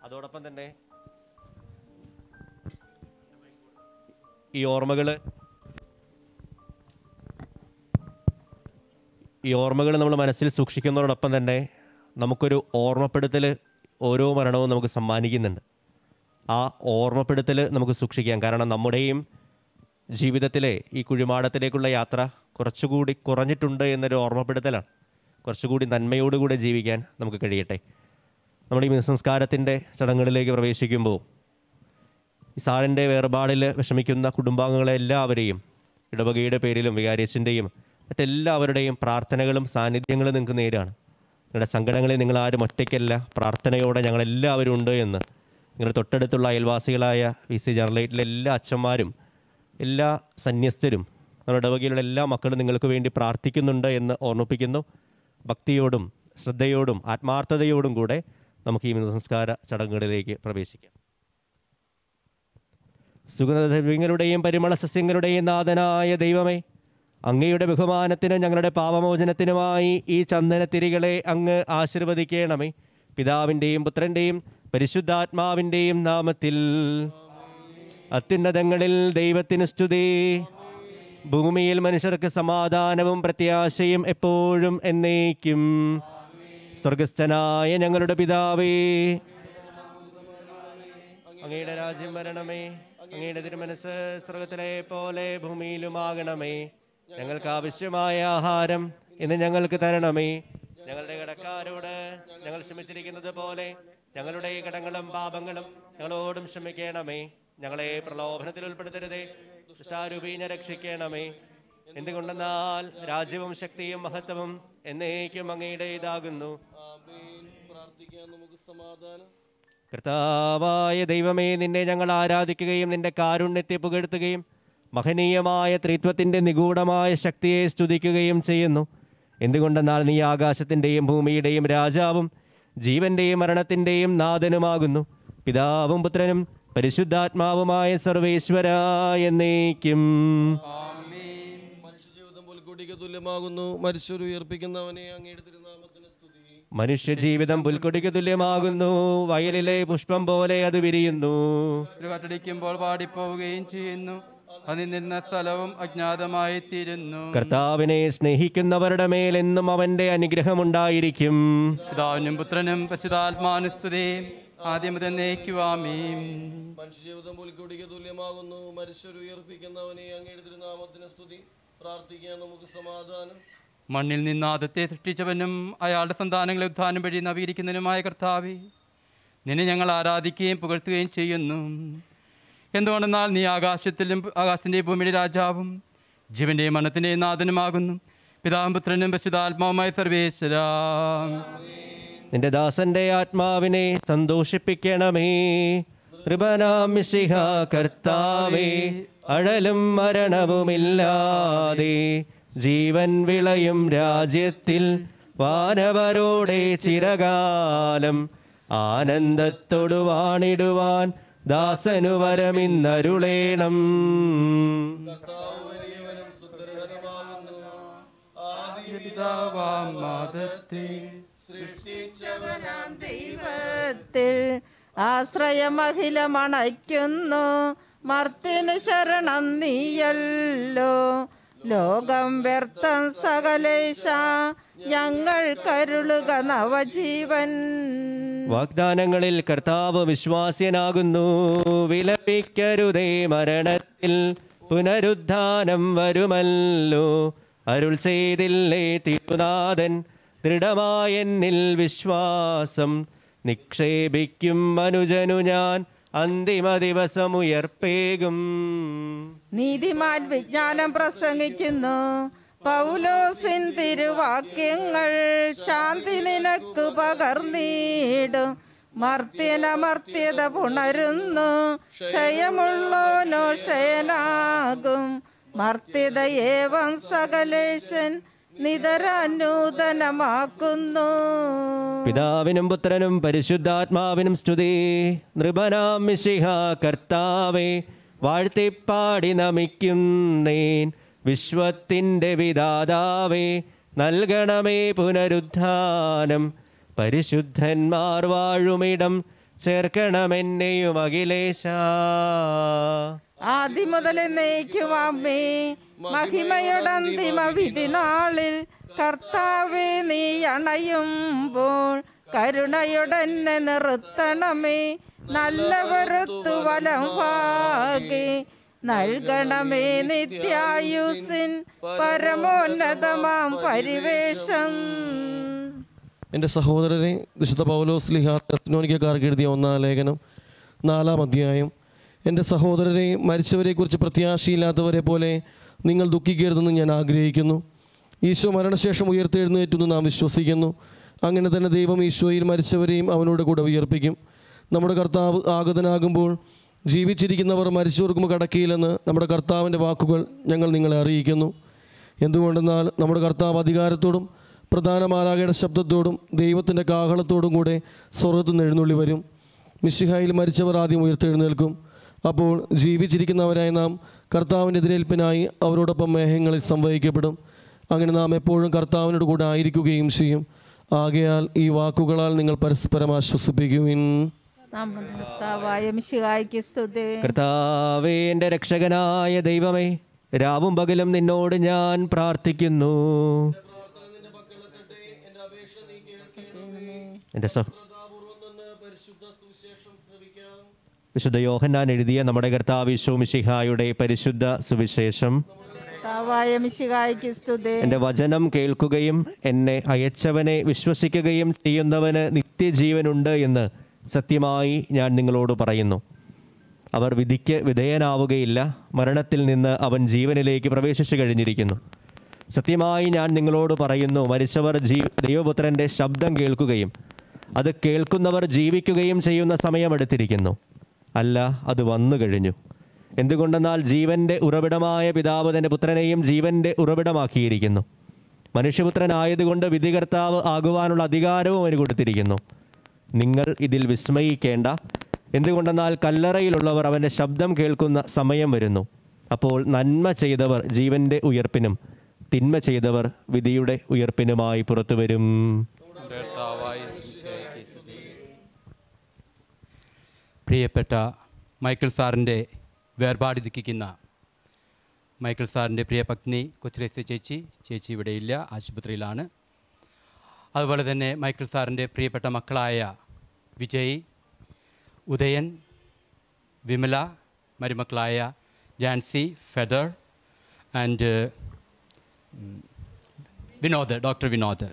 അതോടൊപ്പം തന്നെ ഈ ഓർമ്മകൾ ഈ ഓർമ്മകൾ നമ്മൾ മനസ്സിൽ സൂക്ഷിക്കുന്നതോടൊപ്പം തന്നെ നമുക്കൊരു ഓർമ്മപ്പെടുത്തൽ ഓരോ മരണവും നമുക്ക് സമ്മാനിക്കുന്നുണ്ട് ആ ഓർമ്മപ്പെടുത്തൽ നമുക്ക് സൂക്ഷിക്കാം കാരണം നമ്മുടെയും ജീവിതത്തിലെ ഈ കുഴിമാടത്തിലേക്കുള്ള യാത്ര കുറച്ചുകൂടി കുറഞ്ഞിട്ടുണ്ട് എന്നൊരു ഓർമ്മപ്പെടുത്തലാണ് കുറച്ചുകൂടി നന്മയോടുകൂടെ ജീവിക്കാൻ നമുക്ക് കഴിയട്ടെ നമ്മൾ ഈ സംസ്കാരത്തിൻ്റെ ചടങ്ങുകളിലേക്ക് പ്രവേശിക്കുമ്പോൾ ഈ സാറിൻ്റെ വേർപാടിൽ വിഷമിക്കുന്ന കുടുംബാംഗങ്ങളെ എല്ലാവരെയും ഇടവകയുടെ പേരിലും വികാരിയച്ഛൻ്റെയും മറ്റെല്ലാവരുടെയും പ്രാർത്ഥനകളും സാന്നിധ്യങ്ങളും നിങ്ങൾക്ക് നേരാണ് നിങ്ങളുടെ സങ്കടങ്ങളിൽ നിങ്ങൾ ആരും ഒറ്റയ്ക്കല്ല പ്രാർത്ഥനയോടെ ഞങ്ങളെല്ലാവരും ഉണ്ട് എന്ന് നിങ്ങളുടെ തൊട്ടടുത്തുള്ള അയൽവാസികളായ വി സി ജനറലേറ്റിലെ എല്ലാ അച്ഛന്മാരും എല്ലാ സന്യസ്തരും നമ്മുടെ ഇടവകയിലുള്ള എല്ലാ മക്കളും നിങ്ങൾക്ക് വേണ്ടി പ്രാർത്ഥിക്കുന്നുണ്ട് എന്ന് ഓർമ്മിപ്പിക്കുന്നു ഭക്തിയോടും ശ്രദ്ധയോടും ആത്മാർത്ഥതയോടും കൂടെ നമുക്ക് ഈ സംസ്കാര ചടങ്ങുകളിലേക്ക് പ്രവേശിക്കാം സുഗന്ധദ്രവ്യങ്ങളുടെയും പരിമള സസ്യങ്ങളുടെയും നാഥനായ ദൈവമേ അങ്ങയുടെ ബഹുമാനത്തിനും ഞങ്ങളുടെ പാപമോചനത്തിനുമായി ഈ ചന്ദനത്തിരികളെ അങ്ങ് ആശീർവദിക്കണമേ പിതാവിൻ്റെയും പുത്രൻ്റെയും പരിശുദ്ധാത്മാവിൻ്റെയും നാമത്തിൽ അത്യുന്നതങ്ങളിൽ ദൈവത്തിന് സ്തുതി ഭൂമിയിൽ മനുഷ്യർക്ക് സമാധാനവും പ്രത്യാശയും എപ്പോഴും എന്നേക്കും സ്വർഗസ്ഥനായ ഞങ്ങളുടെ പിതാവേ അങ്ങയുടെ രാജ്യം വരണമേ അങ്ങയുടെ തിരുമനസ് സ്വർഗത്തിലെ പോലെ ഭൂമിയിലുമാകണമേ ഞങ്ങൾക്ക് ആവശ്യമായ ആഹാരം ഇന്ന് ഞങ്ങൾക്ക് തരണമേ ഞങ്ങളുടെ കടക്കാരോട് ഞങ്ങൾ ക്ഷമിച്ചിരിക്കുന്നത് പോലെ ഞങ്ങളുടെ കടങ്ങളും പാപങ്ങളും ഞങ്ങളോടും ക്ഷമിക്കണമേ ഞങ്ങളെ പ്രലോഭനത്തിൽ ഉൾപ്പെടുത്തരുതേ ദുഷ്ടാരൂപീനെ രക്ഷിക്കണമേ എന്തുകൊണ്ടെന്നാൽ രാജ്യവും ശക്തിയും മഹത്വവും എന്നേക്കും അങ്ങയുടെ ഇതാകുന്നു പ്രാർത്ഥിക്കാം നമുക്ക് സമാധാനം കർത്താവായ ദൈവമേ നിന്നെ ഞങ്ങൾ ആരാധിക്കുകയും നിന്റെ കാരുണ്യത്തെ പുകഴ്ത്തുകയും മഹനീയമായ ത്രിത്വത്തിൻ്റെ നിഗൂഢമായ ശക്തിയെ സ്തുതിക്കുകയും ചെയ്യുന്നു എന്തുകൊണ്ടെന്നാൽ നീ ആകാശത്തിൻ്റെയും ഭൂമിയുടെയും രാജാവും ജീവന്റെയും മരണത്തിൻ്റെയും നാഥനുമാകുന്നു പിതാവും പുത്രനും പരിശുദ്ധാത്മാവുമായ സർവേശ്വരായ എന്നേക്കും മനുഷ്യജീവിതം പുൽക്കൊടിക്ക് തുല്യമാകുന്നു മരിച്ചൊരു ഉയർപ്പിക്കുന്നവനെ അങ്ങയുടെ തിരുനാമത്തിന് സ്തുതി മനുഷ്യജീവിതം പുൽക്കൊടിക്ക് തുല്യമാകുന്നു വയലിലെ പുഷ്പം പോലെ അത് വിരിയുന്നു ഒരു കട്ടടിക്കുമ്പോൾ പാടിപ്പോവുകയും ചെയ്യുന്നു അത് നിന്ന സ്ഥലവും അജ്ഞാതമായി തീരുന്നു കർത്താവിനെ സ്നേഹിക്കുന്നവരുടെ മേൽ എന്നും അവന്റെ അനുഗ്രഹമുണ്ടായിരിക്കും പിതാവിനും പുത്രനും പശുതാത്മാനുസ്തുതി ആദ്യം മുതൽ നയിക്കുവാമീം മനുഷ്യജീവിതം പുൽക്കൊടിക്ക് തുല്യമാകുന്നു മരിച്ചൊരു ഉയർപ്പിക്കുന്നവനെ അങ്ങയുടെ തിരുനാമത്തിന് സ്തുതി പ്രാർത്ഥിക്കാം നമുക്ക് സമാധാനം മണ്ണിൽ നിന്ന് ആദത്തെ സൃഷ്ടിച്ചവനും അയാളുടെ സന്താനങ്ങളെ ഉദ്ധാനം വഴി നവീകരിക്കുന്നതിനുമായ കർത്താവെ നിന്നെ ഞങ്ങൾ ആരാധിക്കുകയും പുകഴ്ത്തുകയും ചെയ്യുന്നു എന്തുകൊണ്ടെന്നാൽ നീ ആകാശത്തിലും ആകാശത്തിൻ്റെയും ഭൂമിയുടെ രാജാവും ജീവൻ്റെയും മരണത്തിൻ്റെയും നാഥനുമാകുന്നു പിതാവും പുത്രനും പശുതാത്മാവുമായ സർവേശ്വര നിന്റെ ദാസന്റെ ആത്മാവിനെ സന്തോഷിപ്പിക്കണമേ കൃപനാം മിശിഹ കർത്താവേ അഴലും മരണവുമില്ലാതെ ജീവൻ വിളയും രാജ്യത്തിൽ വാനവരോടെ ചിരകാലം ആനന്ദത്തോടു വാണിടുവാൻ ദാസനു വരമിന്നരുളേണം കർത്താവ് വലിയവനും സുന്ദരവനുമാകുന്നു ആദ്യ പിതാവാം മാതത്തെ സൃഷ്ടിച്ചവനാം ദൈവത്തിൽ ആശ്രയമഖിലമണയ്ക്കുന്നു മർത്തിനു ശരണം നീയല്ലോ ലോകം വ്യർത്ഥം സകലേശ ഞങ്ങൾ കരുളുക നവജീവൻ വാഗ്ദാനങ്ങളിൽ കർത്താവ് വിശ്വാസ്യനാകുന്നു വിലപിക്കരുതേ മരണത്തിൽ പുനരുദ്ധാനം വരുമല്ലോ അരുൾ ചെയ്തില്ലേ തിരുനാഥൻ ദൃഢമായെന്നിൽ വിശ്വാസം നിക്ഷേപിക്കും മനുജനു ഞാൻ അന്തിമ ദിവസമുയർപ്പേകും നീതിമാൻ വിജ്ഞാനം പ്രസംഗിക്കുന്നു പൗലോസിൻ തിരുവാക്യങ്ങൾ ശാന്തി നിനക്ക് പകർന്നീടും മർത്യനമർത്യത പുണരുന്നു ക്ഷയമുള്ളോനോ ക്ഷയനാകും മർത്യത ഏവം സകലേശൻ നിതരാനൂതനമാക്കുന്നു പിതാവിനും പുത്രനും പരിശുദ്ധാത്മാവിനും സ്തുതി നൃപനാം മിശിഹ കർത്താവെ വാഴ്ത്തിപ്പാടി നമിക്കുന്നേൻ വിശ്വത്തിൻ്റെ വിധാതാവേ നൽകണമേ പുനരുദ്ധാനം പരിശുദ്ധന്മാർ വാഴുമിടം ചേർക്കണമെന്നെയും അഖിലേശ ആദ്യം മുതൽ നയിക്കുവാമേ മഹിമയുടെ വിധി നാളിൽ കർത്താവെ നീ അണയുമ്പോൾ കരുണയുടനെ നിർത്തണമേ നല്ലവരുത്തു വലം ഭാഗേ നൽകണമേ നിത്യായുസിൻ പരമോന്നതമാം പരിവേഷം എൻ്റെ സഹോദരരെ വിശുദ്ധ പൗലോസ് ലിഹ തെസ്നോനിക്കാർക്ക് എഴുതിയ ഒന്നാം ലേഖനം നാലാം അധ്യായം എൻ്റെ സഹോദരരെ മരിച്ചവരെക്കുറിച്ച് പ്രത്യാശയില്ലാത്തവരെ പോലെ നിങ്ങൾ ദുഃഖിക്കരുതെന്ന് ഞാൻ ആഗ്രഹിക്കുന്നു ഈശോ മരണശേഷം ഉയർത്തെഴുന്നേറ്റെന്ന് നാം വിശ്വസിക്കുന്നു അങ്ങനെ തന്നെ ദൈവം ഈശോയിൽ മരിച്ചവരെയും അവനോട് കൂടെ ഉയർപ്പിക്കും നമ്മുടെ കർത്താവ് ആഗതനാകുമ്പോൾ ജീവിച്ചിരിക്കുന്നവർ മരിച്ചവർക്കും കടക്കിയില്ലെന്ന് നമ്മുടെ കർത്താവിൻ്റെ വാക്കുകൾ ഞങ്ങൾ നിങ്ങളെ അറിയിക്കുന്നു എന്തുകൊണ്ടെന്നാൽ നമ്മുടെ കർത്താവ് അധികാരത്തോടും പ്രധാന മാലാകയുടെ ശബ്ദത്തോടും ദൈവത്തിൻ്റെ കാഹളത്തോടും കൂടെ സ്വർഗത്ത് നിന്ന് എഴുന്നള്ളി വരും മിശിഹായിൽ മരിച്ചവർ ആദ്യം ഉയർത്തെഴുന്നേൽക്കും അപ്പോൾ ജീവിച്ചിരിക്കുന്നവരായി നാം കർത്താവിൻ്റെ എതിരേൽപ്പിനായി അവരോടൊപ്പം മേഘങ്ങളിൽ സംവഹിക്കപ്പെടും അങ്ങനെ നാം എപ്പോഴും കർത്താവിനോട് കൂടെ ആയിരിക്കുകയും ചെയ്യും ആകയാൽ ഈ വാക്കുകളാൽ നിങ്ങൾ പരസ്പരം ആശ്വസിപ്പിക്കുവിൻ നമ്മുടെ കർത്താവായ മിശിഹായ്ക്ക് സ്തുതി കർത്താവേ എൻ്റെ രക്ഷകനായ ദൈവമേ രാവും പകലും നിന്നോട് ഞാൻ പ്രാർത്ഥിക്കുന്നു എൻ്റെ സഹ വിശുദ്ധ യോഹന്നാൻ എഴുതിയ നമ്മുടെ കർത്താവ് ഈശോ മിശിഹായുടെ പരിശുദ്ധ സുവിശേഷം കർത്താവായ മിശിഹായ്ക്ക് സ്തുതി എൻ്റെ വചനം കേൾക്കുകയും എന്നെ അയച്ചവനെ വിശ്വസിക്കുകയും ചെയ്യുന്നവന് നിത്യജീവനുണ്ട് എന്ന് സത്യമായി ഞാൻ നിങ്ങളോട് പറയുന്നു അവർ വിധിക്ക് വിധേയനാവുകയില്ല മരണത്തിൽ നിന്ന് അവൻ ജീവനിലേക്ക് പ്രവേശിച്ചു കഴിഞ്ഞിരിക്കുന്നു സത്യമായി ഞാൻ നിങ്ങളോട് പറയുന്നു മരിച്ചവർ ജീ ദൈവപുത്രൻ്റെ ശബ്ദം കേൾക്കുകയും അത് കേൾക്കുന്നവർ ജീവിക്കുകയും ചെയ്യുന്ന സമയമെടുത്തിരിക്കുന്നു അല്ല അത് വന്നു കഴിഞ്ഞു എന്തുകൊണ്ടെന്നാൽ ജീവൻ്റെ ഉറവിടമായ പിതാവ് തൻ്റെ പുത്രനെയും ജീവൻ്റെ ഉറവിടമാക്കിയിരിക്കുന്നു മനുഷ്യപുത്രനായതുകൊണ്ട് വിധികർത്താവ് ആകുവാനുള്ള അധികാരവും അവന് കൊടുത്തിരിക്കുന്നു നിങ്ങൾ ഇതിൽ വിസ്മയിക്കേണ്ട എന്തുകൊണ്ടെന്നാൽ കല്ലറയിലുള്ളവർ അവൻ്റെ ശബ്ദം കേൾക്കുന്ന സമയം വരുന്നു അപ്പോൾ നന്മ ചെയ്തവർ ജീവൻ്റെ ഉയർപ്പിനും തിന്മ ചെയ്തവർ വിധിയുടെ ഉയർപ്പിനുമായി പുറത്തു വരും പ്രിയപ്പെട്ട മൈക്കിൾ സാറിൻ്റെ വേർപാട് ദുഃഖിക്കുന്ന മൈക്കിൾ സാറിൻ്റെ പ്രിയ പത്നി കൊച്ചിലേസി ചേച്ചി ചേച്ചി ഇവിടെയില്ല ആശുപത്രിയിലാണ് അതുപോലെ തന്നെ മൈക്കിൾ സാറിൻ്റെ പ്രിയപ്പെട്ട മക്കളായ വിജയ് ഉദയൻ വിമല മരുമക്കളായ ജാൻസി ഫെദർ ആൻഡ് വിനോദ് ഡോക്ടർ വിനോദ്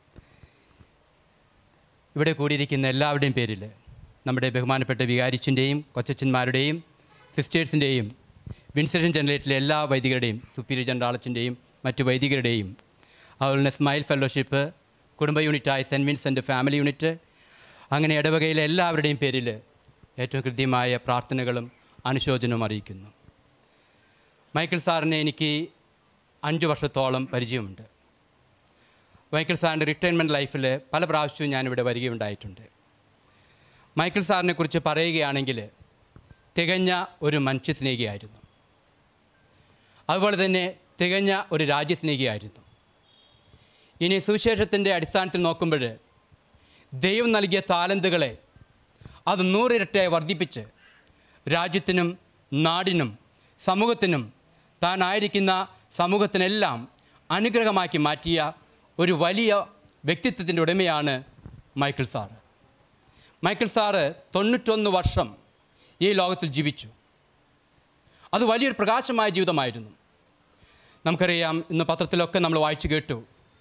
ഇവിടെ കൂടിയിരിക്കുന്ന എല്ലാവരുടെയും പേരിൽ നമ്മുടെ ബഹുമാനപ്പെട്ട വികാരിച്ചിൻ്റെയും കൊച്ചച്ചന്മാരുടെയും സിസ്റ്റേഴ്സിൻ്റെയും വിൻസെഷൻ ജനറേറ്റിലെ എല്ലാ വൈദികരുടെയും സുപ്പീരിയർ ജനറാളച്ചിൻ്റെയും മറ്റു വൈദികരുടെയും അതുപോലെ തന്നെ സ്മൈൽ ഫെലോഷിപ്പ് കുടുംബ യൂണിറ്റായ സെൻറ്റ് വിൻസെൻ്റ് ഫാമിലി യൂണിറ്റ് അങ്ങനെ ഇടവകയിലെ എല്ലാവരുടെയും പേരിൽ ഏറ്റവും കൃത്യമായ പ്രാർത്ഥനകളും അനുശോചനവും അറിയിക്കുന്നു മൈക്കിൾ സാറിനെ എനിക്ക് അഞ്ച് വർഷത്തോളം പരിചയമുണ്ട് മൈക്കിൾ സാറിൻ്റെ റിട്ടയർമെൻറ്റ് ലൈഫിൽ പല പ്രാവശ്യവും ഞാനിവിടെ വരികയുണ്ടായിട്ടുണ്ട് മൈക്കിൾ സാറിനെ കുറിച്ച് പറയുകയാണെങ്കിൽ തികഞ്ഞ ഒരു മനുഷ്യസ്നേഹിയായിരുന്നു അതുപോലെ തന്നെ തികഞ്ഞ ഒരു രാജ്യസ്നേഹിയായിരുന്നു ഇനി സുവിശേഷത്തിൻ്റെ അടിസ്ഥാനത്തിൽ നോക്കുമ്പോൾ ദൈവം നൽകിയ താലന്തുകളെ അത് നൂറിരട്ടിയായി വർദ്ധിപ്പിച്ച് രാജ്യത്തിനും നാടിനും സമൂഹത്തിനും താനായിരിക്കുന്ന സമൂഹത്തിനെല്ലാം അനുഗ്രഹമാക്കി മാറ്റിയ ഒരു വലിയ വ്യക്തിത്വത്തിൻ്റെ ഉടമയാണ് മൈക്കിൾ സാറ് മൈക്കിൾ സാറ് തൊണ്ണൂറ്റൊന്ന് വർഷം ഈ ലോകത്തിൽ ജീവിച്ചു അത് വലിയൊരു പ്രകാശമായ ജീവിതമായിരുന്നു നമുക്കറിയാം ഇന്ന് പത്രത്തിലൊക്കെ നമ്മൾ വായിച്ചു കേട്ടു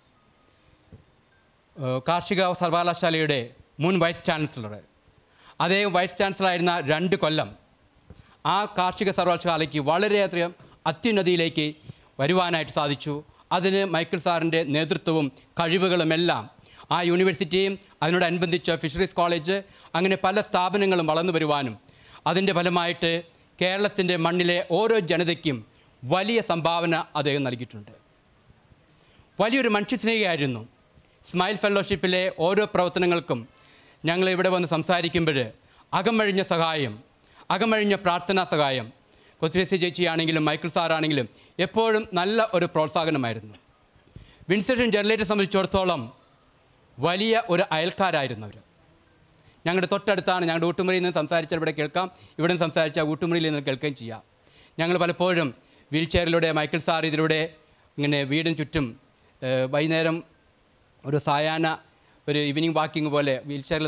ഏഹ് കാർഷിക സർവകലാശാലയുടെ മുൻ വൈസ് ചാൻസലർ അദ്ദേഹം വൈസ് ചാൻസലറായിരുന്ന രണ്ട് കൊല്ലം ആ കാർഷിക സർവകലാശാലയ്ക്ക് വളരെയധികം അത്യുന്നതിയിലേക്ക് വരുവാനായിട്ട് സാധിച്ചു അതിന് മൈക്കിൾ സാറിൻ്റെ നേതൃത്വവും കഴിവുകളുമെല്ലാം ആ യൂണിവേഴ്സിറ്റിയും അതിനോടനുബന്ധിച്ച് ഫിഷറീസ് കോളേജ് അങ്ങനെ പല സ്ഥാപനങ്ങളും വളർന്നു വരുവാനും അതിൻ്റെ ഫലമായിട്ട് കേരളത്തിൻ്റെ മണ്ണിലെ ഓരോ ജനതയ്ക്കും വലിയ സംഭാവന അദ്ദേഹം നൽകിയിട്ടുണ്ട് വലിയൊരു മനുഷ്യസ്നേഹിയായിരുന്നു സ്മൈൽ ഫെലോഷിപ്പിലെ ഓരോ പ്രവർത്തനങ്ങൾക്കും ഞങ്ങൾ ഇവിടെ വന്ന് സംസാരിക്കുമ്പോൾ അകമഴിഞ്ഞ സഹായം അകമഴിഞ്ഞ പ്രാർത്ഥനാ സഹായം കൊച്ചിരസി ചേച്ചിയാണെങ്കിലും മൈക്കിൾ സാറാണെങ്കിലും എപ്പോഴും നല്ല ഒരു പ്രോത്സാഹനമായിരുന്നു വിൻസെഷൻ ജനറേറ്ററെ സംബന്ധിച്ചിടത്തോളം വലിയ ഒരു അയൽക്കാരായിരുന്നു അവർ ഞങ്ങളുടെ തൊട്ടടുത്താണ് ഞങ്ങളുടെ ഊട്ടുമുറിയിൽ നിന്ന് സംസാരിച്ചാൽ ഇവിടെ കേൾക്കാം ഇവിടെ നിന്ന് സംസാരിച്ചാൽ ഊട്ടുമുറിയിൽ നിന്ന് കേൾക്കുകയും ചെയ്യാം ഞങ്ങൾ പലപ്പോഴും വീൽ ചെയറിലൂടെ മൈക്കിൾ സാർ ഇതിലൂടെ ഇങ്ങനെ വീടിന് ചുറ്റും ഏഹ്, വൈകുന്നേരം ഒരു സായാഹ്ന ഒരു ഈവനിങ് വാക്കിംഗ് പോലെ വീൽ ചെയറിൽ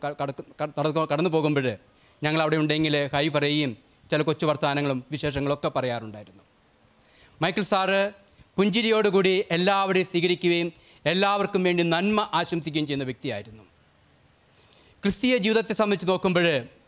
കടന്നു പോകുമ്പോൾ ഞങ്ങൾ അവിടെ ഉണ്ടെങ്കിൽ ഹൈ പറയുകയും ചില കൊച്ചു വർത്തമാനങ്ങളും വിശേഷങ്ങളൊക്കെ പറയാറുണ്ടായിരുന്നു മൈക്കിൾ സാറ് പുഞ്ചിരിയോടുകൂടി എല്ലാവരെയും സ്വീകരിക്കുകയും എല്ലാവർക്കും വേണ്ടി നന്മ ആശംസിക്കുകയും ചെയ്യുന്ന വ്യക്തിയായിരുന്നു ക്രിസ്തീയ ജീവിതത്തെ സംബന്ധിച്ച് നോക്കുമ്പോൾ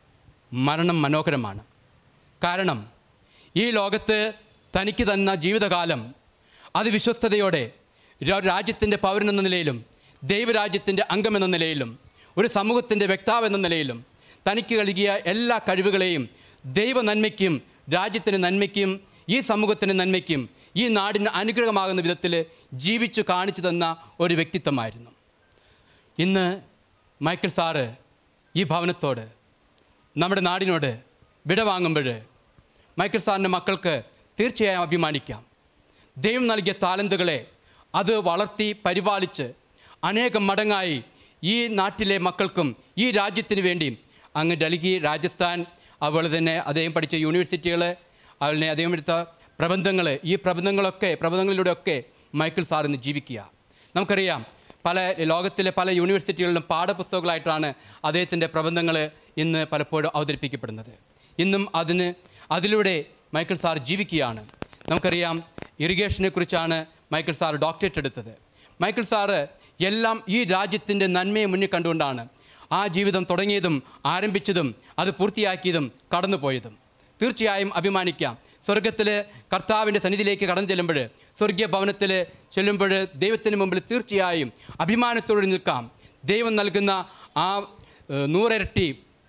മരണം മനോഹരമാണ് കാരണം ഈ ലോകത്ത് തനിക്ക് തന്ന ജീവിതകാലം അത് വിശ്വസ്തയോടെ രാ- രാജ്യത്തിൻ്റെ പൗരനെന്ന നിലയിലും ദൈവരാജ്യത്തിൻ്റെ അംഗമെന്ന നിലയിലും ഒരു സമൂഹത്തിൻ്റെ വ്യക്താവ് എന്ന നിലയിലും തനിക്ക് നൽകിയ എല്ലാ കഴിവുകളെയും ദൈവ നന്മയ്ക്കും രാജ്യത്തിൻ്റെ നന്മയ്ക്കും ഈ സമൂഹത്തിൻ്റെ നന്മയ്ക്കും ഈ നാടിന് അനുഗ്രഹമാകുന്ന വിധത്തിൽ ജീവിച്ചു കാണിച്ചു തന്ന ഒരു വ്യക്തിത്വമായിരുന്നു ഇന്ന് മൈക്കിൾ സാറ് ഈ ഭവനത്തോട് നമ്മുടെ നാടിനോട് വിട വാങ്ങുമ്പോൾ മൈക്കിൾ സാറിൻ്റെ മക്കൾക്ക് തീർച്ചയായും അഭിമാനിക്കാം ദൈവം നൽകിയ താലന്തുകളെ അത് വളർത്തി പരിപാലിച്ച് അനേകം മടങ്ങായി ഈ നാട്ടിലെ മക്കൾക്കും ഈ രാജ്യത്തിന് വേണ്ടി അങ്ങ് ഡൽഹി രാജസ്ഥാൻ അതുപോലെ തന്നെ അദ്ദേഹം പഠിച്ച യൂണിവേഴ്സിറ്റികൾ അതുപോലെ അദ്ദേഹം എടുത്ത പ്രബന്ധങ്ങൾ ഈ പ്രബന്ധങ്ങളൊക്കെ പ്രബന്ധങ്ങളിലൂടെയൊക്കെ മൈക്കിൾ സാർ ഇന്ന് ജീവിക്കുക നമുക്കറിയാം പല ലോകത്തിലെ പല യൂണിവേഴ്സിറ്റികളിലും പാഠപുസ്തകങ്ങളായിട്ടാണ് അദ്ദേഹത്തിൻ്റെ പ്രബന്ധങ്ങൾ ഇന്ന് പലപ്പോഴും അവതരിപ്പിക്കപ്പെടുന്നത് ഇന്നും അതിന് അതിലൂടെ മൈക്കിൾ സാർ ജീവിക്കുകയാണ് നമുക്കറിയാം ഇറിഗേഷനെ കുറിച്ചാണ് മൈക്കിൾ സാർ ഡോക്ടറേറ്റ് എടുത്തത് മൈക്കിൾ സാറ് എല്ലാം ഈ രാജ്യത്തിൻ്റെ നന്മയെ മുന്നിൽ കണ്ടുകൊണ്ടാണ് ആ ജീവിതം തുടങ്ങിയതും ആരംഭിച്ചതും അത് പൂർത്തിയാക്കിയതും കടന്നുപോയതും തീർച്ചയായും അഭിമാനിക്കാം സ്വർഗത്തിൽ കർത്താവിൻ്റെ സന്നിധിയിലേക്ക് കടന്നു ചെല്ലുമ്പോൾ സ്വർഗീയ ഭവനത്തിൽ ചെല്ലുമ്പോൾ ദൈവത്തിന് മുമ്പിൽ തീർച്ചയായും അഭിമാനത്തോടെ നിൽക്കാം ദൈവം നൽകുന്ന ആ ഏഹ്, നൂറിരട്ടി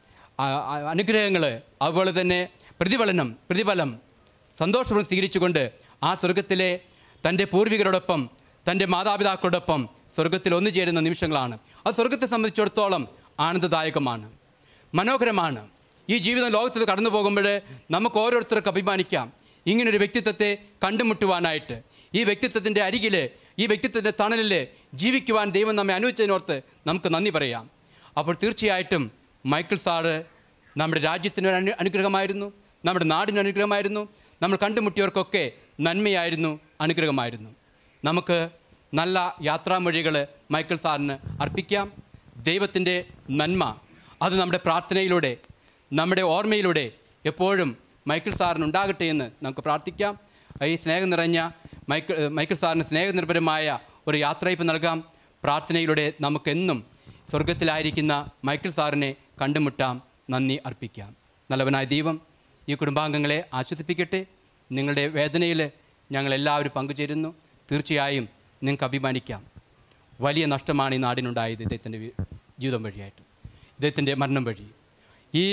അനുഗ്രഹങ്ങൾ അതുപോലെ തന്നെ പ്രതിഫലനം പ്രതിഫലം സന്തോഷപൂർവ്വം സ്വീകരിച്ചുകൊണ്ട് ആ സ്വർഗത്തിലെ തൻ്റെ പൂർവികരോടൊപ്പം തൻ്റെ മാതാപിതാക്കളോടൊപ്പം സ്വർഗത്തിൽ ഒന്നു ചേരുന്ന നിമിഷങ്ങളാണ് അത് സ്വർഗത്തെ സംബന്ധിച്ചിടത്തോളം ആനന്ദദായകമാണ് മനോഹരമാണ് ഈ ജീവിതം ലോകത്തിൽ കടന്നു പോകുമ്പോൾ നമുക്ക് ഓരോരുത്തർക്ക് അഭിമാനിക്കാം ഇങ്ങനൊരു വ്യക്തിത്വത്തെ കണ്ടുമുട്ടുവാനായിട്ട് ഈ വ്യക്തിത്വത്തിൻ്റെ അരികിൽ ഈ വ്യക്തിത്വത്തിൻ്റെ തണലിൽ ജീവിക്കുവാൻ ദൈവം നമ്മെ അനുവദിച്ചതിനോർത്ത് നമുക്ക് നന്ദി പറയാം അപ്പോൾ തീർച്ചയായിട്ടും മൈക്കിൾ സാറ് നമ്മുടെ രാജ്യത്തിന് ഒരു അനു അനുഗ്രഹമായിരുന്നു നമ്മുടെ നാടിന് അനുഗ്രഹമായിരുന്നു നമ്മൾ കണ്ടുമുട്ടിയവർക്കൊക്കെ നന്മയായിരുന്നു അനുഗ്രഹമായിരുന്നു നമുക്ക് നല്ല യാത്രാമൊഴികൾ മൈക്കിൾ സാറിന് അർപ്പിക്കാം ദൈവത്തിൻ്റെ നന്മ അത് നമ്മുടെ പ്രാർത്ഥനയിലൂടെ നമ്മുടെ ഓർമ്മയിലൂടെ എപ്പോഴും മൈക്കിൾ സാറിന് ഉണ്ടാകട്ടെ എന്ന് നമുക്ക് പ്രാർത്ഥിക്കാം ഈ സ്നേഹം നിറഞ്ഞ മൈക്കിൾ മൈക്കിൾ സാറിന് സ്നേഹനിർഭരമായ ഒരു യാത്രയപ്പ് നൽകാം പ്രാർത്ഥനയിലൂടെ നമുക്കെന്നും സ്വർഗത്തിലായിരിക്കുന്ന മൈക്കിൾ സാറിനെ കണ്ടുമുട്ടാം നന്ദി അർപ്പിക്കാം നല്ലവനായ ദൈവം ഈ കുടുംബാംഗങ്ങളെ ആശ്വസിപ്പിക്കട്ടെ നിങ്ങളുടെ വേദനയിൽ ഞങ്ങളെല്ലാവരും പങ്കുചേരുന്നു തീർച്ചയായും നിങ്ങൾക്ക് അഭിമാനിക്കാം വലിയ നഷ്ടമാണ് ഈ നാടിനുണ്ടായത് ഇദ്ദേഹത്തിൻ്റെ വി- ജീവിതം വഴിയായിട്ട് ഇദ്ദേഹത്തിൻ്റെ മരണം വഴി ഈ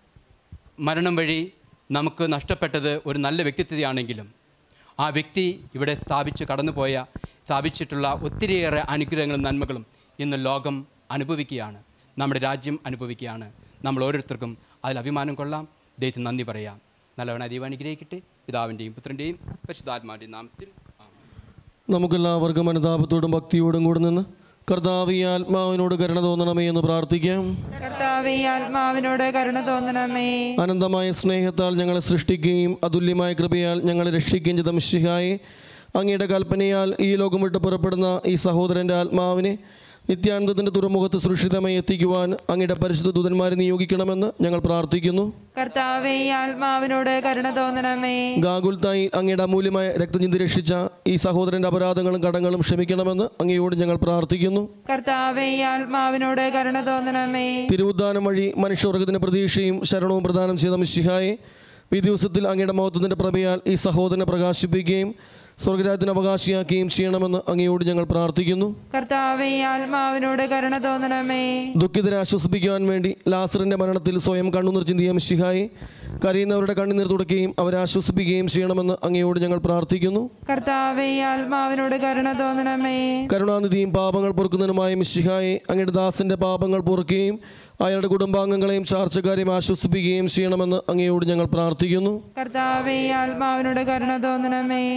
മരണം വഴി നമുക്ക് നഷ്ടപ്പെട്ടത് ഒരു നല്ല വ്യക്തിത്വതയാണെങ്കിലും ആ വ്യക്തി ഇവിടെ സ്ഥാപിച്ച് കടന്നുപോയ സ്ഥാപിച്ചിട്ടുള്ള ഒത്തിരിയേറെ അനുഗ്രഹങ്ങളും നന്മകളും ഇന്ന് ലോകം അനുഭവിക്കുകയാണ് നമ്മുടെ രാജ്യം അനുഭവിക്കുകയാണ് നമ്മൾ ഓരോരുത്തർക്കും അതിൽ അഭിമാനം കൊള്ളാം ദൈവത്തിന് നന്ദി പറയാം നല്ലവനായ ദൈവം അനുഗ്രഹിക്കട്ടെ പിതാവിൻ്റെയും പുത്രൻ്റെയും പരിശുദ്ധാത്മാവിൻ്റെയും നാമത്തിൽ ആമേൻ. നമുക്കെല്ലാവർക്കും അനുതാപത്തോടും ഭക്തിയോടും കൂടെ നിന്ന് കർത്താവ് ഈ ആത്മാവിനോട് കരുണ തോന്നണമേ എന്ന് പ്രാർത്ഥിക്കാം കർത്താവേ ഈ ആത്മാവിനോട് കരുണ തോന്നണമേ അനന്തമായ സ്നേഹത്താൽ ഞങ്ങളെ സൃഷ്ടിക്കുകയും അതുല്യമായ കൃപയാൽ ഞങ്ങളെ രക്ഷിക്കുകയും ചെയ്ത മിശിഹായെ അങ്ങയുടെ കൽപ്പനയാൽ ഈ ലോകം വിട്ട് പുറപ്പെടുന്ന ഈ സഹോദരൻ്റെ ആത്മാവിനെ നിത്യാനന്ദത്തിൻ്റെ തുറമുഖത്ത് സുരക്ഷിതമായി എത്തിക്കുവാൻ അങ്ങയുടെ പരിശുദ്ധ ദൂതന്മാരെ നിയോഗിക്കണമെന്ന് ഞങ്ങൾ പ്രാർത്ഥിക്കുന്നു കർത്താവേ ഈ ആത്മാവിനോട് കരുണ തോന്നണമേ ഗാകുൽത്തായി അങ്ങയുടെ അമൂല്യമായ രക്തം ചിന്തി രക്ഷിച്ച ഈ സഹോദരൻ്റെ അപരാധങ്ങളും കടങ്ങളും ക്ഷമിക്കണമെന്ന് അങ്ങയോട് ഞങ്ങൾ പ്രാർത്ഥിക്കുന്നു കർത്താവേ ഈ ആത്മാവിനോട് കരുണ തോന്നണമേ തിരുവുദ്ധാനം വഴി മനുഷ്യവർഗത്തിന് പ്രതീക്ഷയും ശരണവും പ്രദാനം ചെയ്ത മിശിഹായെ ഈ ദിവസത്തിൽ അങ്ങയുടെ മഹത്വത്തിൻ്റെ പ്രഭയാൽ ഈ സഹോദരനെ പ്രകാശിപ്പിക്കുകയും സ്വർഗരാജ്യത്തിന് അവകാശിയാക്കുകയും ചെയ്യണമെന്ന് അങ്ങയോട് ഞങ്ങൾ പ്രാർത്ഥിക്കുന്നു കർത്താവേ ഈ ആത്മാവിനോട് കരുണ തോന്നണമേ ദുഃഖിതരെ ആശ്വസിപ്പിക്കുവാൻ വേണ്ടി ലാസറിൻ്റെ മരണത്തിൽ സ്വയം കണ്ണുനീർ ചിന്തിയ മിശിഹായെ കരയുന്നവരുടെ കണ്ണുനീർ തുടക്കുകയും അവരെ ആശ്വസിപ്പിക്കുകയും ചെയ്യണമെന്ന് അങ്ങയോട് ഞങ്ങൾ പ്രാർത്ഥിക്കുന്നു കർത്താവേ ഈ ആത്മാവിനോട് കരുണ തോന്നണമേ കരുണാനിധിയും പാപങ്ങൾ പൊറുക്കുന്നതിനുമായ മിശിഹായെ അങ്ങയുടെ ദാസന്റെ പാപങ്ങൾ പൊറുക്കുകയും അയാളുടെ കുടുംബാംഗങ്ങളെയും ചാർച്ചക്കാരെയും ആശ്വസിപ്പിക്കുകയും ചെയ്യണമെന്ന് അങ്ങയോട് ഞങ്ങൾ പ്രാർത്ഥിക്കുന്നു കർത്താവേ ഈ ആത്മാവിനോട് കരുണ തോന്നണമേ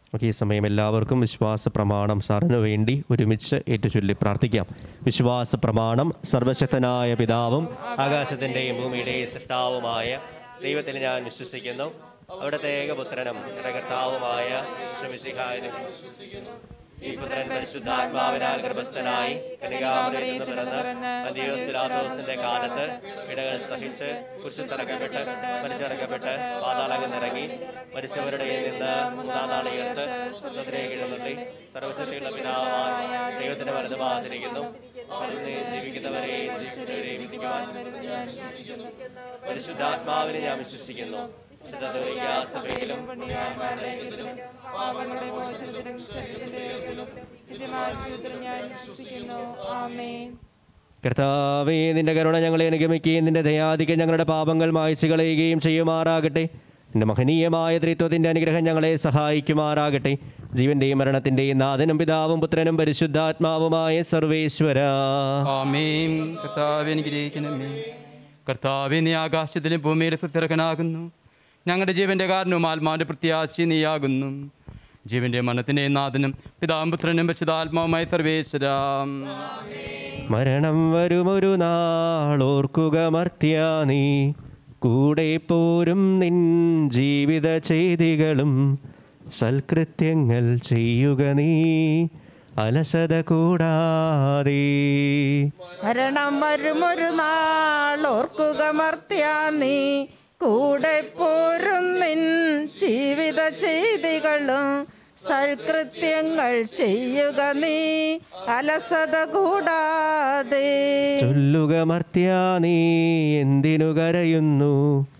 നമുക്ക് ഈ സമയം എല്ലാവർക്കും വിശ്വാസ പ്രമാണം സാറിന് വേണ്ടി ഒരുമിച്ച് ഏറ്റുചൊല്ലി പ്രാർത്ഥിക്കാം വിശ്വാസ പ്രമാണം സർവശക്തനായ പിതാവും ആകാശത്തിൻ്റെയും ഭൂമിയുടെയും സൃഷ്ടാവുമായ ദൈവത്തിൽ ഞാൻ വിശ്വസിക്കുന്നു അവിടുത്തെ ഏകപുത്രനും എൻ്റെ കർത്താവുമായ വിശ്വമിശിഹായനും ഈ പുത്രൻ പരിശുദ്ധാത്മാവിനാൽ ഗർഭസ്ഥനായി കനികാമറിയിൽ നിന്ന് പിറന്ന് അന്ത്യോസിലാത്തോസിന്റെ കാലത്ത് ഇടകൾ സഹിച്ച് കുരിശിത്തറക്കപ്പെട്ട് മരിച്ചടക്കപ്പെട്ട് പാതാളങ്ങൾ ഇറങ്ങി മരിച്ചവരുടെ നിന്ന് മൂന്നാം നാൾ ഉയർത്ത് സ്വർഗ്ഗത്തിലേക്ക് എഴുന്നള്ളി സർവശക്തിയുള്ള പിതാവായ ദൈവത്തിന്റെ വലത് ഭാഗത്തിരിക്കുന്നു അവിടുന്ന് ജീവിക്കുന്നവരെയും ജീവിക്കുന്നവരെയും വിധിക്കുവാൻ പരിശുദ്ധാത്മാവിനെ ഞാൻ വിശ്വസിക്കുന്നു വിശുദ്ധ കത്തോലിക്കാ സഭയിലും പാപങ്ങളുടെ മോചനത്തിനും ശരീരത്തിന്റെ ഉയർപ്പിലും നിത്യമായ ജീവിതത്തിലും ഞാൻ വിശ്വസിക്കുന്നു ആമേൻ കർത്താവേ നിന്റെ കരുണ ഞങ്ങളെ അനുഗമിക്കുകയും നിന്റെ ദയാധികം ഞങ്ങളുടെ പാപങ്ങൾ മായ്ച്ചു കളയുകയും ചെയ്യുമാറാകട്ടെ നിന്റെ മഹനീയമായ ത്രിത്വത്തിൻ്റെ അനുഗ്രഹം ഞങ്ങളെ സഹായിക്കുമാറാകട്ടെ ജീവന്റെയും മരണത്തിൻ്റെയും നാഥനും പിതാവും പുത്രനും പരിശുദ്ധാത്മാവുമായ സർവേശ്വര ആമേൻ കർത്താവെ അനുഗ്രഹിക്കണമേ കർത്താവെ നീ ആകാശത്തിലും ഭൂമിയുടെ സുസ്ഥിരകനാകുന്നു ഞങ്ങളുടെ ജീവന്റെ കാരണവും ആത്മാവിൻ്റെ പ്രത്യാശി നീയാകുന്നു ജീവന്റെ മനത്തിൻ്റെ നാഥനും പിതാവും പുത്രനും പരിശുദ്ധാത്മാവുമായ സർവേശ്വരാം മരണം വരുമൊരു നാളോർക്കുക മർത്യ നീ കൂടെ പോരും നിൻ ജീവിത ചെയ്തികളും സൽകൃത്യങ്ങൾ ചെയ്യുക നീ അലസത കൂടാതെ മരണം വരുമൊരു നാൾ ഓർക്കുക മർത്യ നീ കൂടെ പോരും നിൻ ജീവിത ചെയ്തികളും സൽകൃത്യങ്ങൾ ചെയ്യുക നീ അലസത കൂടാതെ ചൊല്ലുക മർത്യ നീ എന്തിനു കരയുന്നു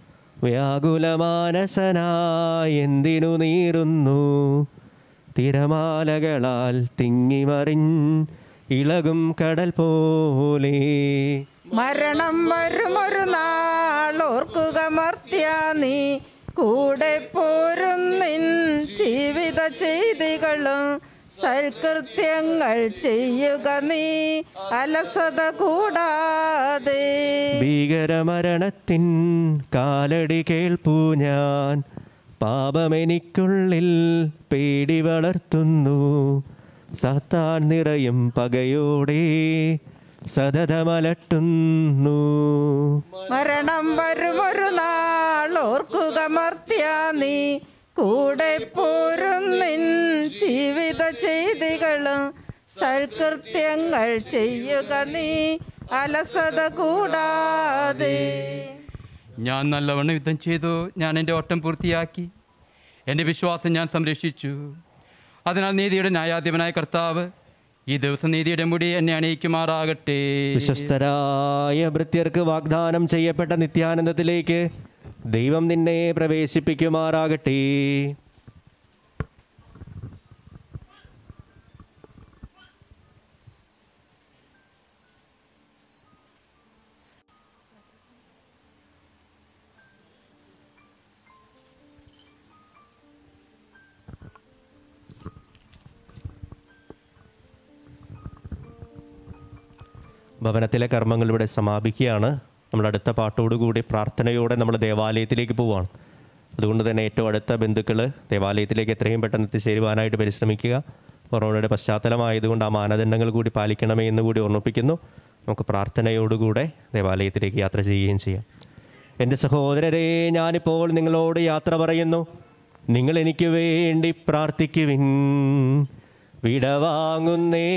വ്യാകുലമാനസനായി എന്തിനു നീറുന്നു തിരമാലകളാൽ തിങ്ങിമറിഞ്ഞ് ഇളകും കടൽ പോലെ മരണം വരുമൊരു നാൾ ഓർക്കുക മർത്യ നീ കൂടെ പോരും നിൻ ജീവിത ചെയ്തികളും സൽകൃത്യങ്ങൾ ചെയ്യുക നീ അലസത കൂടാതെ ഭീകരമരണത്തിൻ കാലടി കേൾപ്പൂ ഞാൻ പാപമെനിക്കുള്ളിൽ പേടി വളർത്തുന്നു സാത്താൻ നിറയും പകയോടെ സതതമലട്ടുന്നു മരണം വരുമൊരു നാൾ ഓർക്കുക മർത്യ നീ കൂടെ പോരും നിൻ ജീവിത ചെയ്തികളും സൽകൃത്യങ്ങൾ ചെയ്യുക നീ അലസത കൂടാതെ ഞാൻ നല്ലവണ്ണം യുദ്ധം ചെയ്തു ഞാൻ എൻ്റെ ഓട്ടം പൂർത്തിയാക്കി എൻ്റെ വിശ്വാസം ഞാൻ സംരക്ഷിച്ചു അതിനാൽ നീതിയുടെ ന്യായാധിപനായ കർത്താവ് ഈ ദിവസം നീതിയുടെ മുടി എന്നെ അണിയിക്കുമാറാകട്ടെ വിശ്വസ്തരായ ഭൃത്യർക്ക് വാഗ്ദാനം ചെയ്യപ്പെട്ട നിത്യാനന്ദത്തിലേക്ക് ദൈവം നിന്നെ പ്രവേശിപ്പിക്കുമാറാകട്ടെ ഭവനത്തിലെ കർമ്മങ്ങൾ ഇവിടെ സമാപിക്കുകയാണ് നമ്മൾ അടുത്ത പാട്ടോടുകൂടി പ്രാർത്ഥനയോടെ നമ്മൾ ദേവാലയത്തിലേക്ക് പോവുകയാണ് അതുകൊണ്ട് തന്നെ ഏറ്റവും അടുത്ത ബന്ധുക്കൾ ദേവാലയത്തിലേക്ക് എത്രയും പെട്ടെന്ന് എത്തിച്ചേരുവാനായിട്ട് പരിശ്രമിക്കുക കൊറോണയുടെ പശ്ചാത്തലമായതുകൊണ്ട് ആ മാനദണ്ഡങ്ങൾ കൂടി പാലിക്കണമേ എന്ന് കൂടി ഓർമ്മിപ്പിക്കുന്നു നമുക്ക് പ്രാർത്ഥനയോടുകൂടെ ദേവാലയത്തിലേക്ക് യാത്ര ചെയ്യുകയും ചെയ്യാം എൻ്റെ സഹോദരരെ ഞാനിപ്പോൾ നിങ്ങളോട് യാത്ര പറയുന്നു നിങ്ങൾ എനിക്ക് വേണ്ടി പ്രാർത്ഥിക്കുവിൻ വിടവാങ്ങുന്നേ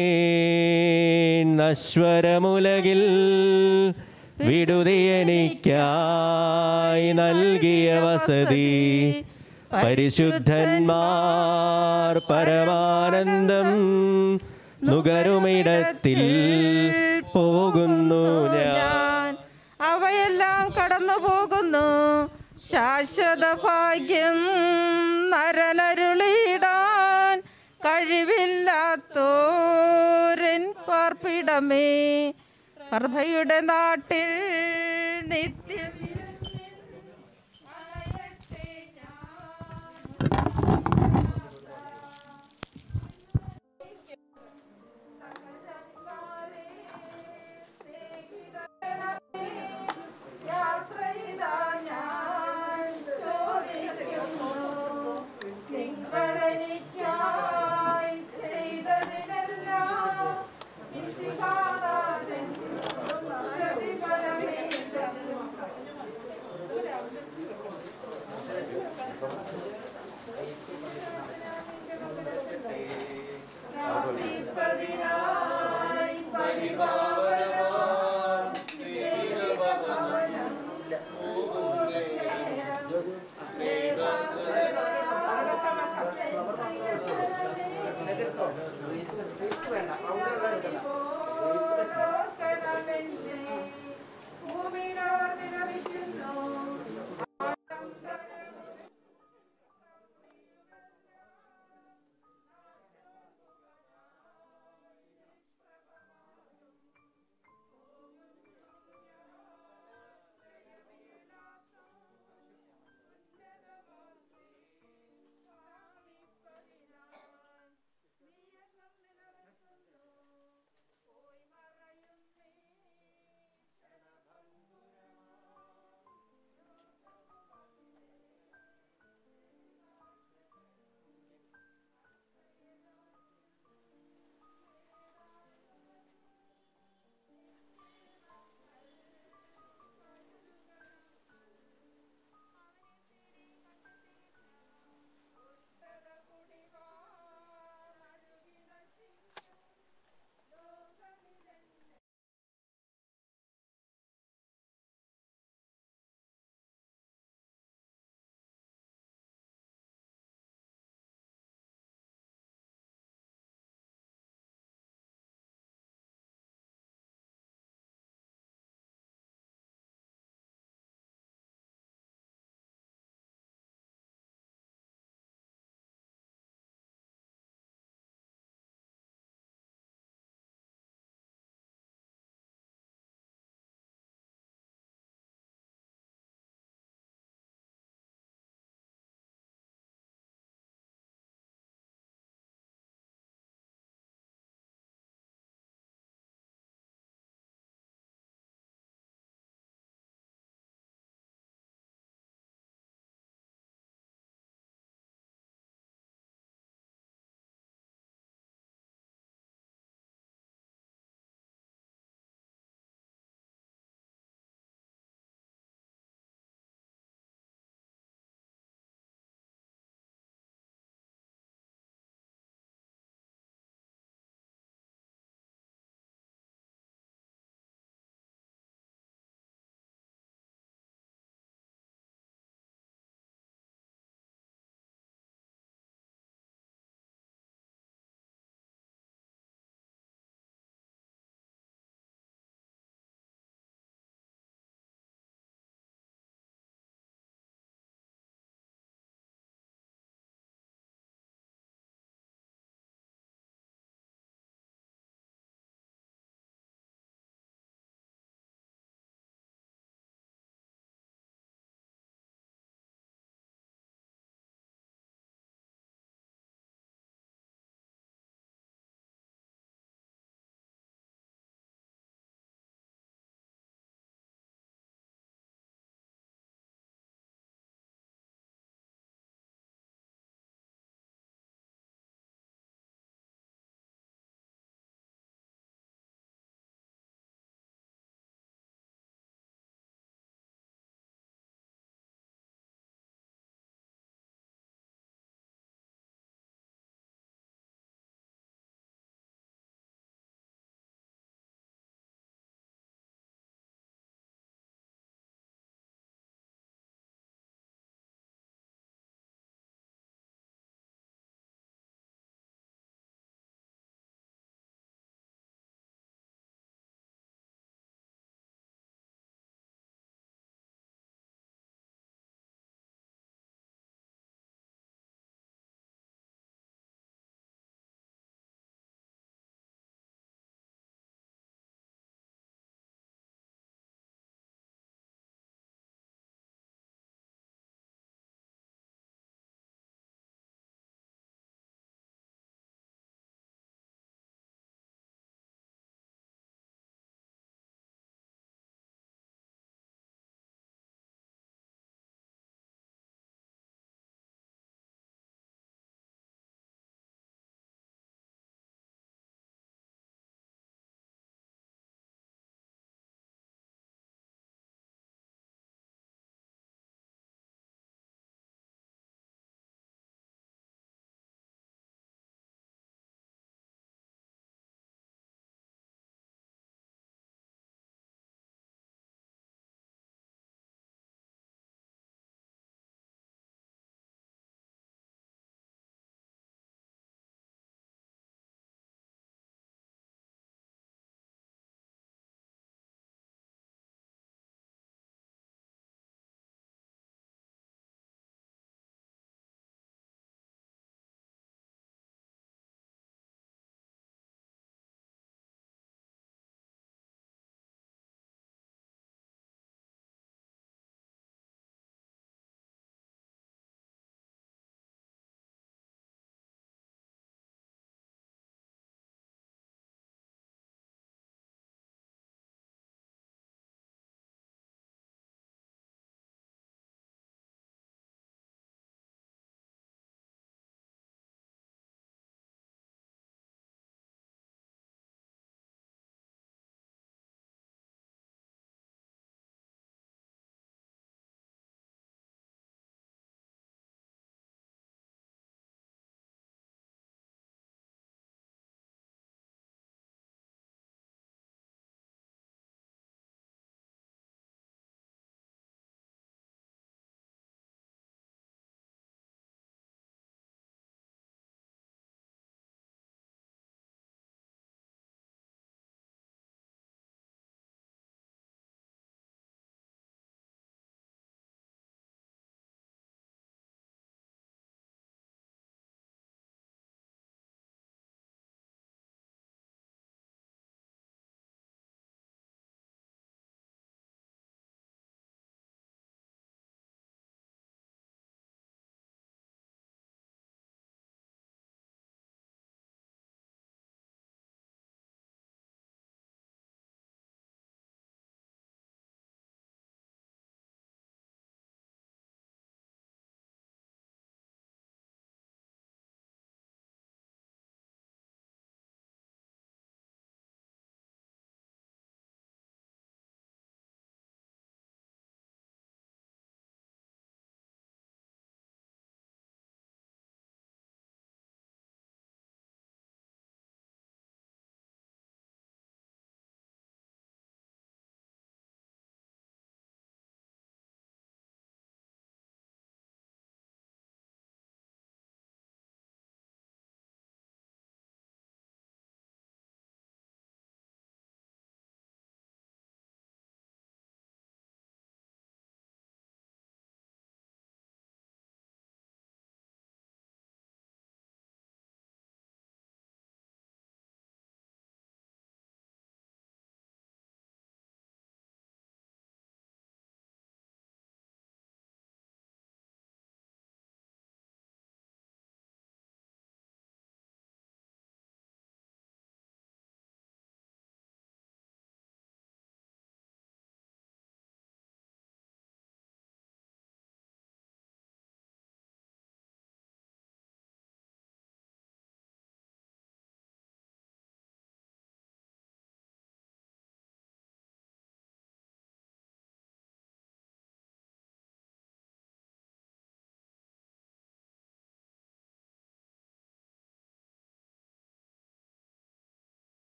നശ്വരമുലകിൽ വിടുതി എനിക്കായി നൽകിയ വസതി പരിശുദ്ധന്മാർ പരമാനന്ദം നുകരുമിടത്തിൽ പോകുന്നു ഞാൻ ഞാൻ അവയെല്ലാം കടന്നു പോകുന്നു ശാശ്വത ഭാഗ്യം നരനരുളിടാൻ കഴിവില്ലാത്തോരൻ പാർപ്പിടമേ പ്രഭയുടെ നാട്ടിൽ നിത്യ യാത്രയിതാ ഞാൻ ചോദിക്കുന്നു നിങ്ങളെനിക്കായി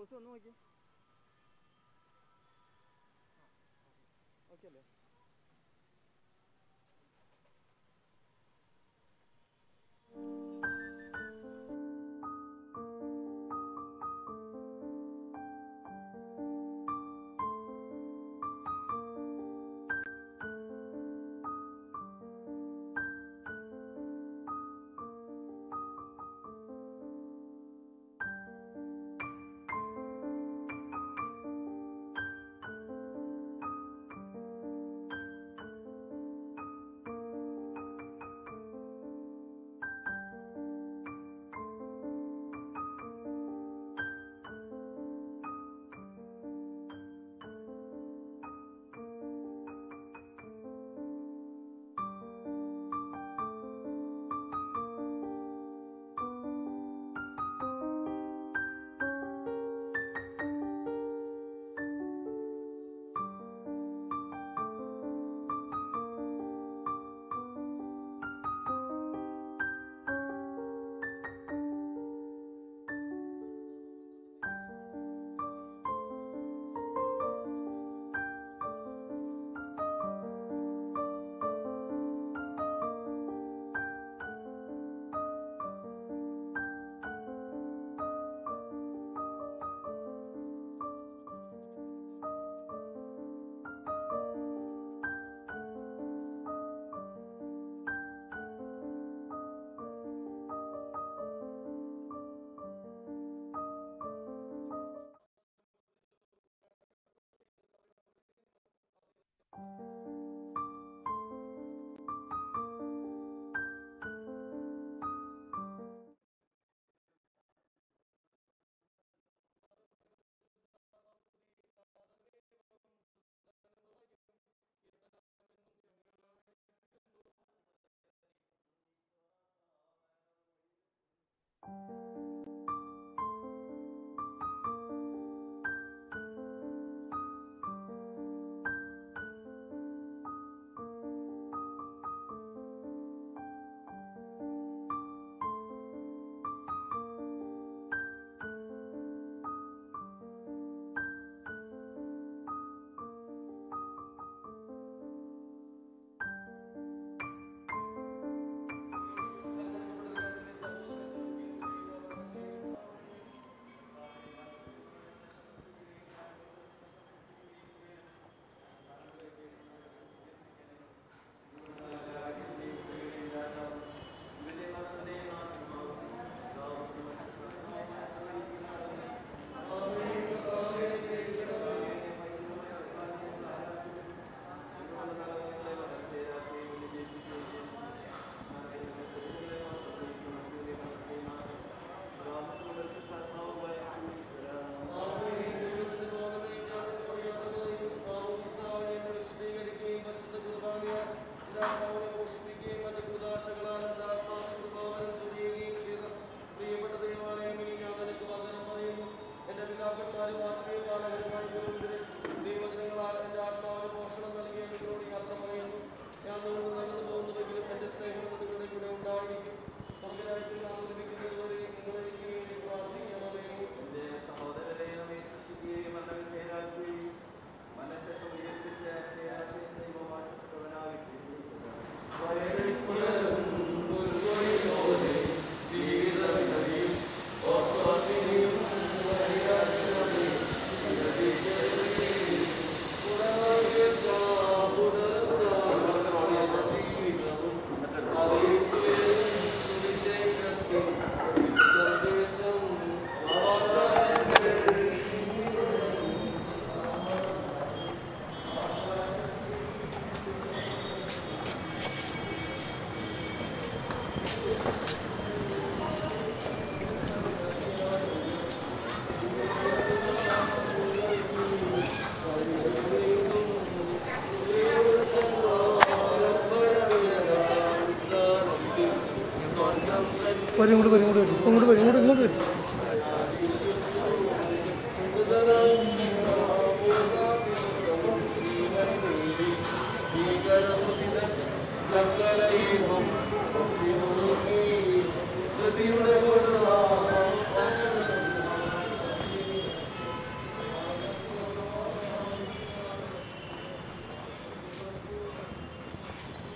വരും ഇങ്ങോട്ട് വരും ഇങ്ങോട്ട് വരും ഇങ്ങോട്ട് വരും ഇങ്ങോട്ട് ഇങ്ങോട്ട് വരും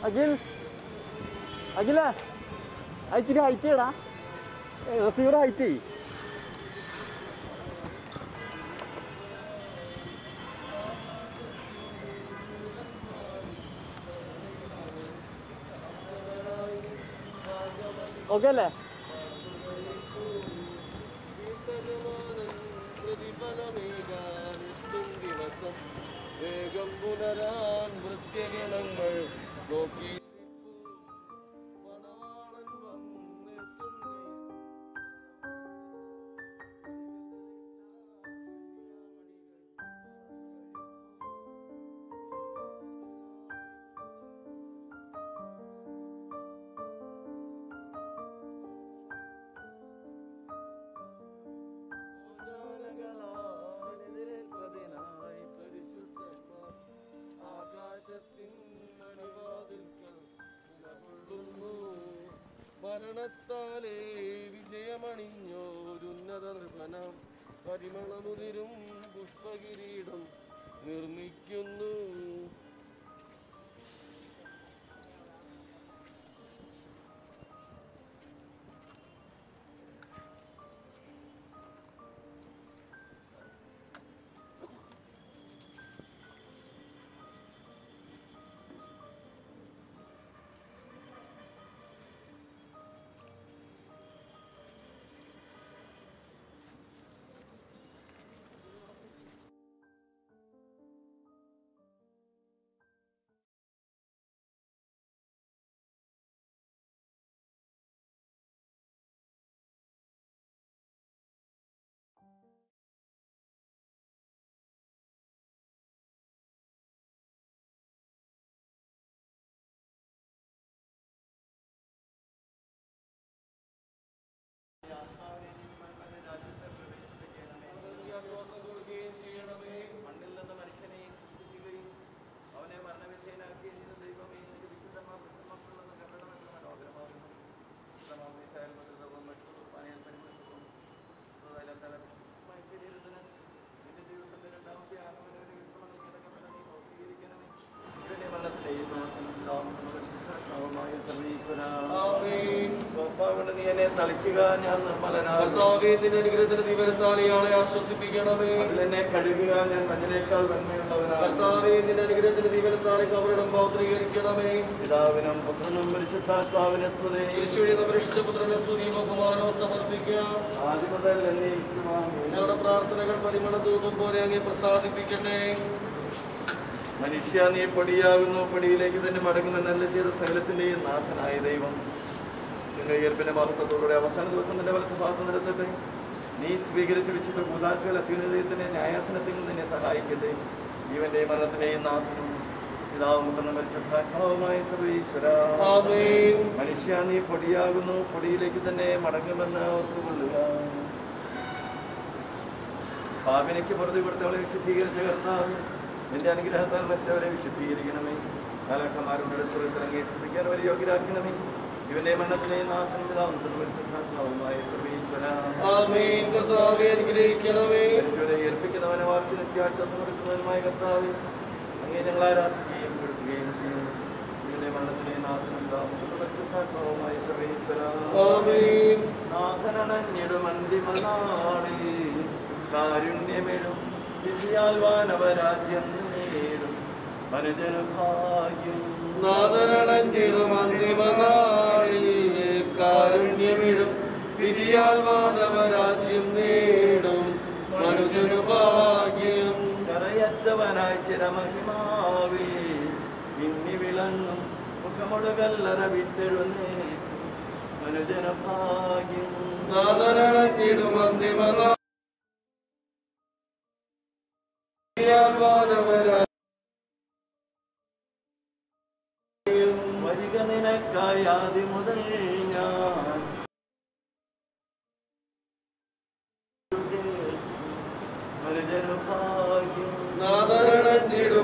അഖിൽ അഖില അയച്ചിട്ട് ഹൈറ്റ് ചെയ്യടാ റിസീവർ ഹൈറ്റ് ചെയ്യ് ഓക്കെ അല്ലേ വേഗം പുനരാൻ വൃത്യഗണങ്ങൾ നോക്കി മരണത്താലേ വിജയമണിഞ്ഞോരുന്നത നൃപനം പരിമളമുതിരും പുഷ്പകിരീടം നിർമ്മിക്കുന്നു ആശ്വാസം കൊടുക്കുകയും ചെയ്യണമേ മണ്ണിൽ നിന്ന് മനുഷ്യനെ സൃഷ്ടിക്കുകയും അവനെ മരണവിധേയനാക്കുകയും ചെയ്ത ദൈവമേ നിന്റെ വിശുദ്ധമാ പ്രസന്നമുള്ള കണ്ടണമെന്ന് മനോഹരമാകുന്നു വിശുദ്ധമാം മിശായേൽ മധുരവും മറ്റു പാനീയം പരിമളവും വിശുദ്ധതൈലം തല വിശുദ്ധമായ ശരീരത്തിന് നിന്റെ ജീവിതത്തിന്റെ രണ്ടാമത്തെ ആഗമന ഒരു വിശ്രമം കിടക്കപ്പെട്ട നീ നോക്കിയിരിക്കണമേ ഇതിനെ മരണത്തിലെയും സ്വഭാവം നീ എന്നെ തളിക്കുക ഞാൻ നിർമ്മലനാകർത്താവേ നിന്റെ അനുഗ്രഹത്തിന് നീ വരുത്താൻ ഇയാളെ ആശ്വസിപ്പിക്കണമേ അതിലെന്നെ കഴുകുക ഞാൻ മഞ്ഞനേക്കാൾ നന്മയുള്ളവനാണ് കർത്താവേ നിന്റെ അനുഗ്രഹത്തിന് നീ വരുത്താൻ കവരണം പൗത്രീകരിക്കണമേ പിതാവിനും പുത്രനും പരിശുദ്ധാത്മാവിനെ സ്തുതി യേശുവിനെ പരിശുദ്ധ പുത്രനെ സ്തുതി ബഹുമാനവും സമർപ്പിക്കാം ആദ്യം മുതൽ എന്നേക്കുമായി ഞങ്ങളുടെ പ്രാർത്ഥനകൾ പരിമള ധൂപം പോലെ അങ്ങേ പ്രസാദിപ്പിക്കട്ടെ മനുഷ്യ നീ പൊടിയാകുന്നു പൊടിയിലേക്ക് തന്നെ മടങ്ങുമെന്നല്ല ചെയ്ത സകലത്തിന്റെയും നാഥനായ ദൈവം നിന്റെ ഉയർപ്പിന്റെ മഹത്വത്തോടെ അവസാന ദിവസം നിന്റെ വലത്ത് ഭാഗത്ത് നിരത്തട്ടെ നീ സ്വീകരിച്ച വിശുദ്ധ കൂതാശകൾ അത്യുന്നതത്തിന്റെ ന്യായാസനത്തിൽ നിന്നെ സഹായിക്കട്ടെ ജീവന്റെയും മരണത്തിന്റെയും നാഥനും പിതാവും പുത്രനും പരിശുദ്ധാത്മാവുമായ സർവീശ്വര മനുഷ്യ നീ പൊടിയാകുന്നു പൊടിയിലേക്ക് തന്നെ മടങ്ങുമെന്ന് ഓർത്തുകൊള്ളുക പാപിനയ്ക്ക് പുറത്തു കൊടുത്തവളെ വിശുദ്ധീകരിച്ച കർത്താവ് നിന്റെ അനുഗ്രഹത്താൽ മറ്റവരെ വിശുദ്ധീകരിക്കണമേ കാലക്കന്മാരുടെ അടുത്തിറങ്ങി സ്തുതിക്കാൻ അവരെ യോഗ്യരാക്കണമേ ഇവന്റെ മരണത്തിനെ നാഥൻ പിതാവും പരിശുദ്ധാത്മാവുമായ സർവീശ്വര മരിച്ചവരെ ഏൽപ്പിക്കുന്നവനെ വാർത്തി നിത്യാശ്വാസം കൊടുക്കുന്നവനുമായ കർത്താവ് അങ്ങേ ഞങ്ങൾ ആരാധിക്കുകയും കൊടുക്കുകയും ചെയ്യും ഇവന്റെ മരണത്തിനെ നാഥൻ പിതാവും പരിശുദ്ധാത്മാവുമായ സർവീശ്വര നാഥനണഞ്ഞിടുമന്തിമനാളിൽ കാരുണ്യമിടും വിധിയാൽ വാനവരാജ്യം നേടും മനുജനു ഭാഗ്യം നാദനടഞ്ഞിടും അന്തിമനാളിൽ കാരുണ്യമിടും വിധിയാൽ മാനവരാജ്യം നേടും മനുജനു ഭാഗ്യം കറയറ്റവനായി ചിരമഹിമാവേ ഇന്നി വിളങ്ങും മുഖമുടുകല്ലറ വിട്ടെഴുന്നേക്കും മനുജന ഭാഗ്യം നാദനടഞ്ഞിടും അന്തിമനാളിൽ വിധിയാൽ മാനവരാജ്യം വരിക നിനക്കായി ആദ്യം മുതൽ ഞാൻ മനുജന ഭാഗ്യം നാദനടഞ്ഞിടും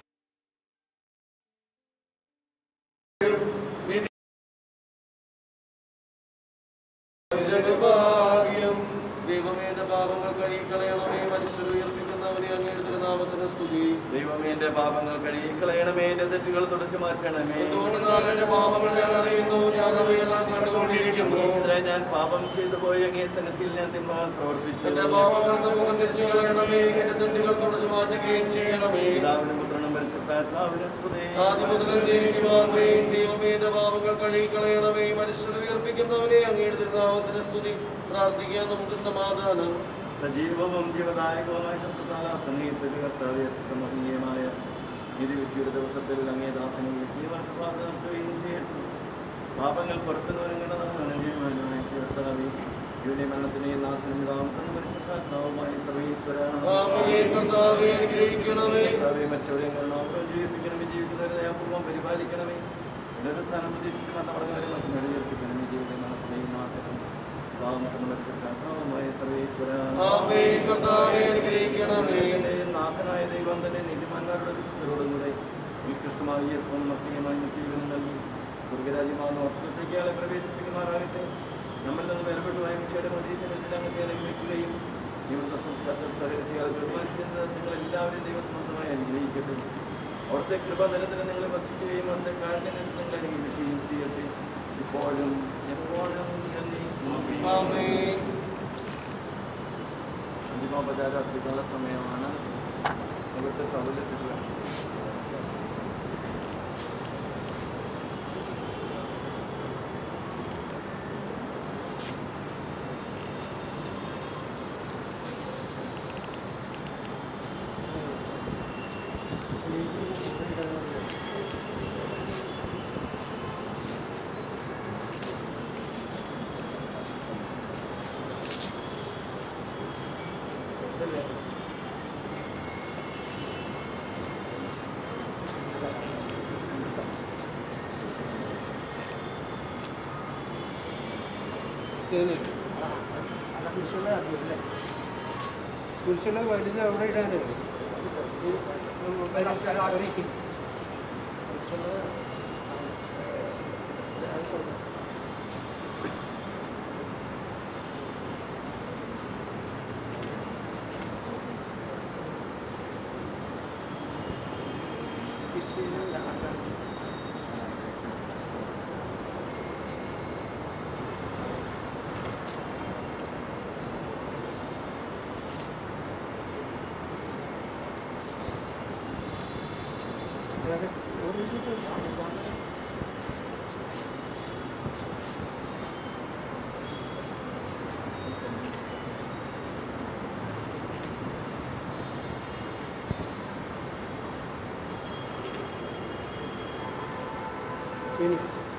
മനുജനു ഭാഗ്യം ദൈവ ദൈവമേ എന്റെ പാപങ്ങൾ കഴുകിക്കളയണമേ മനുഷ്യർ ഉയർപ്പിക്കുന്നവനെ അങ്ങയുടെ തിരുനാമത്തിന് സ്തുതി ദൈവമേ എന്റെ പാപങ്ങൾ കഴുകിക്കളയണമേ എന്റെ തെറ്റുകൾ തുടച്ചു മാറ്റണമേ എന്തുകൊണ്ടെന്നാൽ എന്റെ പാപങ്ങൾ ഞാൻ അറിയുന്നു ഞാൻ അവയെല്ലാം കണ്ടുകൊണ്ടിരിക്കുന്നു ഇതിനെ ഞാൻ പാപം ചെയ്തു പോയി അങ്ങേ സന്നിധിയിൽ ഞാൻ തിന്മകൾ പ്രവർത്തിച്ചു എന്റെ പാപങ്ങൾ മുഖം തിരിച്ചു കളയണമേ എന്റെ തെറ്റുകൾ തുടച്ചു മാറ്റുകയും ചെയ്യണമേ പിതാവിനും പുത്രനും പരിശുദ്ധാത്മാവിനും സ്തുതി ആദ്യം മുതൽ ദൈവമേ ദൈവമേ എന്റെ പാപങ്ങൾ കഴുകിക്കളയണമേ മനുഷ്യർ ഉയർപ്പിക്കുന്നവനെ അങ്ങയുടെ തിരുനാമത്തിന് സ്തുതി പ്രാർത്ഥിക്കാൻ നമുക്ക് സമാധാനം സജീവവും ജീവദായകവുമായ ശബ്ദത്താൽ ആ സമയത്ത് കർത്താവെ മഹനീയമായ വിധിവിധിയുടെ ദിവസത്തിൽ അങ്ങേ ദാസനെ ജീവൻ പ്രഭാതം നടത്തുകയും ചെയ്യട്ടെ പാപങ്ങൾ പുറത്തുനിന്ന് കർത്താവെ ഇവിടെ മരണത്തിനെയും നാശനും പിതാവും പരിശുദ്ധാത്മാവുമായ സർവീശ്വര ആമേൻ കർത്താവേ അനുഗ്രഹിക്കണമേ കർത്താവെ മറ്റവരെയും ജീവിപ്പിക്കണമേ ജീവിക്കുന്നവരെ ദയാപൂർവ്വം പരിപാലിക്കണമേ പുനരുത്ഥാനം പ്രതീക്ഷിച്ച് മരണമടങ്ങവരെ മറ്റു നേടിയേൽപ്പിക്കണമേ ജീവിതം മരണത്തിനെയും നാശനും പിതാവും പരിശുദ്ധാത്മാവുമായ സർവീശ്വര ആമേൻ കർത്താവേ അനുഗ്രഹിക്കണമേ നാഥനായ ദൈവം തന്നെ നീതിമാന്മാരുടെ വിശുദ്ധരോടും കൂടെ ഉത്കൃഷ്ടമായി ഈർപ്പവും മക്രിയമായി നിത്യജീവനം നൽകി സ്വർഗരാജ്യമാകുന്ന വർഷത്തേക്ക് ആളെ പ്രവേശിപ്പിക്കുമാറാകട്ടെ നമ്മിൽ നിന്ന് വിലപ്പെട്ടു വായ മിച്ചയുടെ മതീശനത്തിൽ അങ്ങത്തെ അനുഗ്രഹിക്കുകയും ഇവിടുത്തെ സംസ്കാരത്തിൽ സഹകരിച്ചയാൾ ബഹുമാനിക്കുന്നത് നിങ്ങൾ എല്ലാവരും ദൈവസംബന്ധമായി അനുഗ്രഹിക്കട്ടെ അവിടുത്തെ കൃപ നിരന്തരം നിങ്ങളെ വസിക്കുകയും അവിടുത്തെ കാരണങ്ങൾ നിങ്ങളെ അനുഗ്രഹിക്കുകയും ചെയ്യട്ടെ ഇപ്പോഴും എപ്പോഴും എന്നേക്കും. ആമേൻ അന്തിമോപചാര അത്യുതല സമയമാണ് ഇവിടുത്തെ സൗകര്യത്തിൽ പുരുഷനെ വലുത് അവിടെ ഇടാനേ ഇനി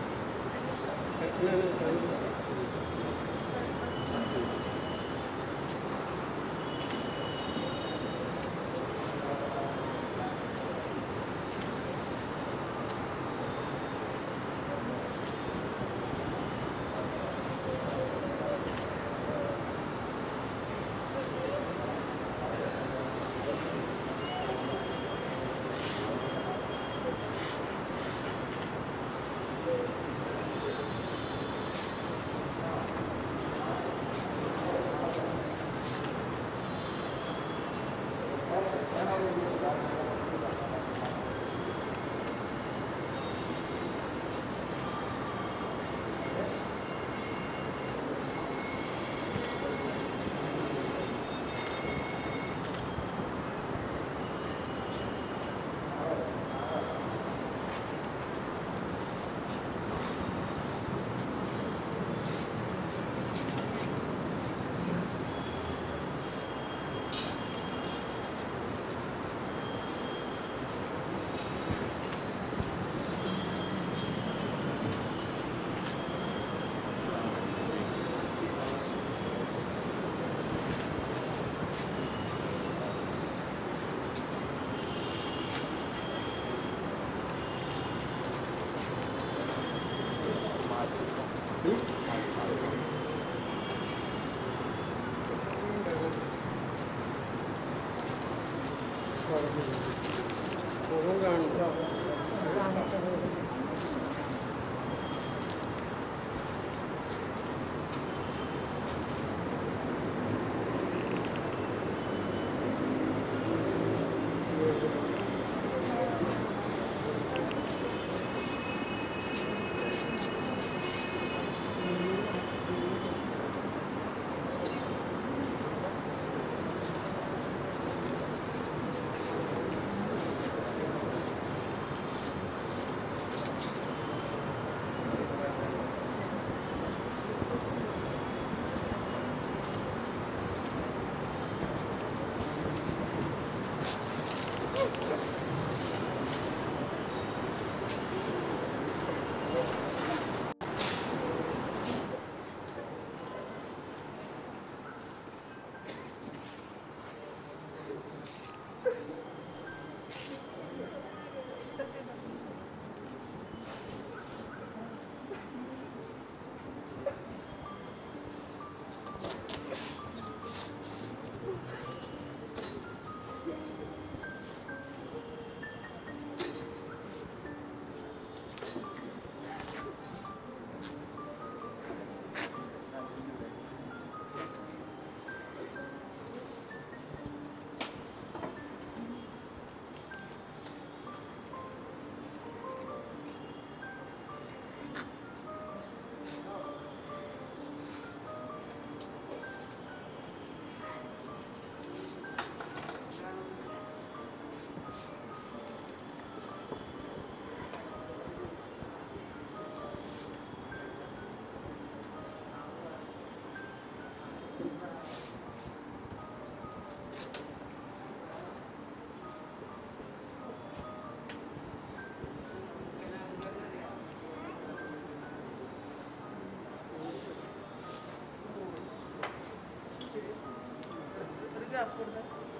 മുഖം കാണിക്കാം आपको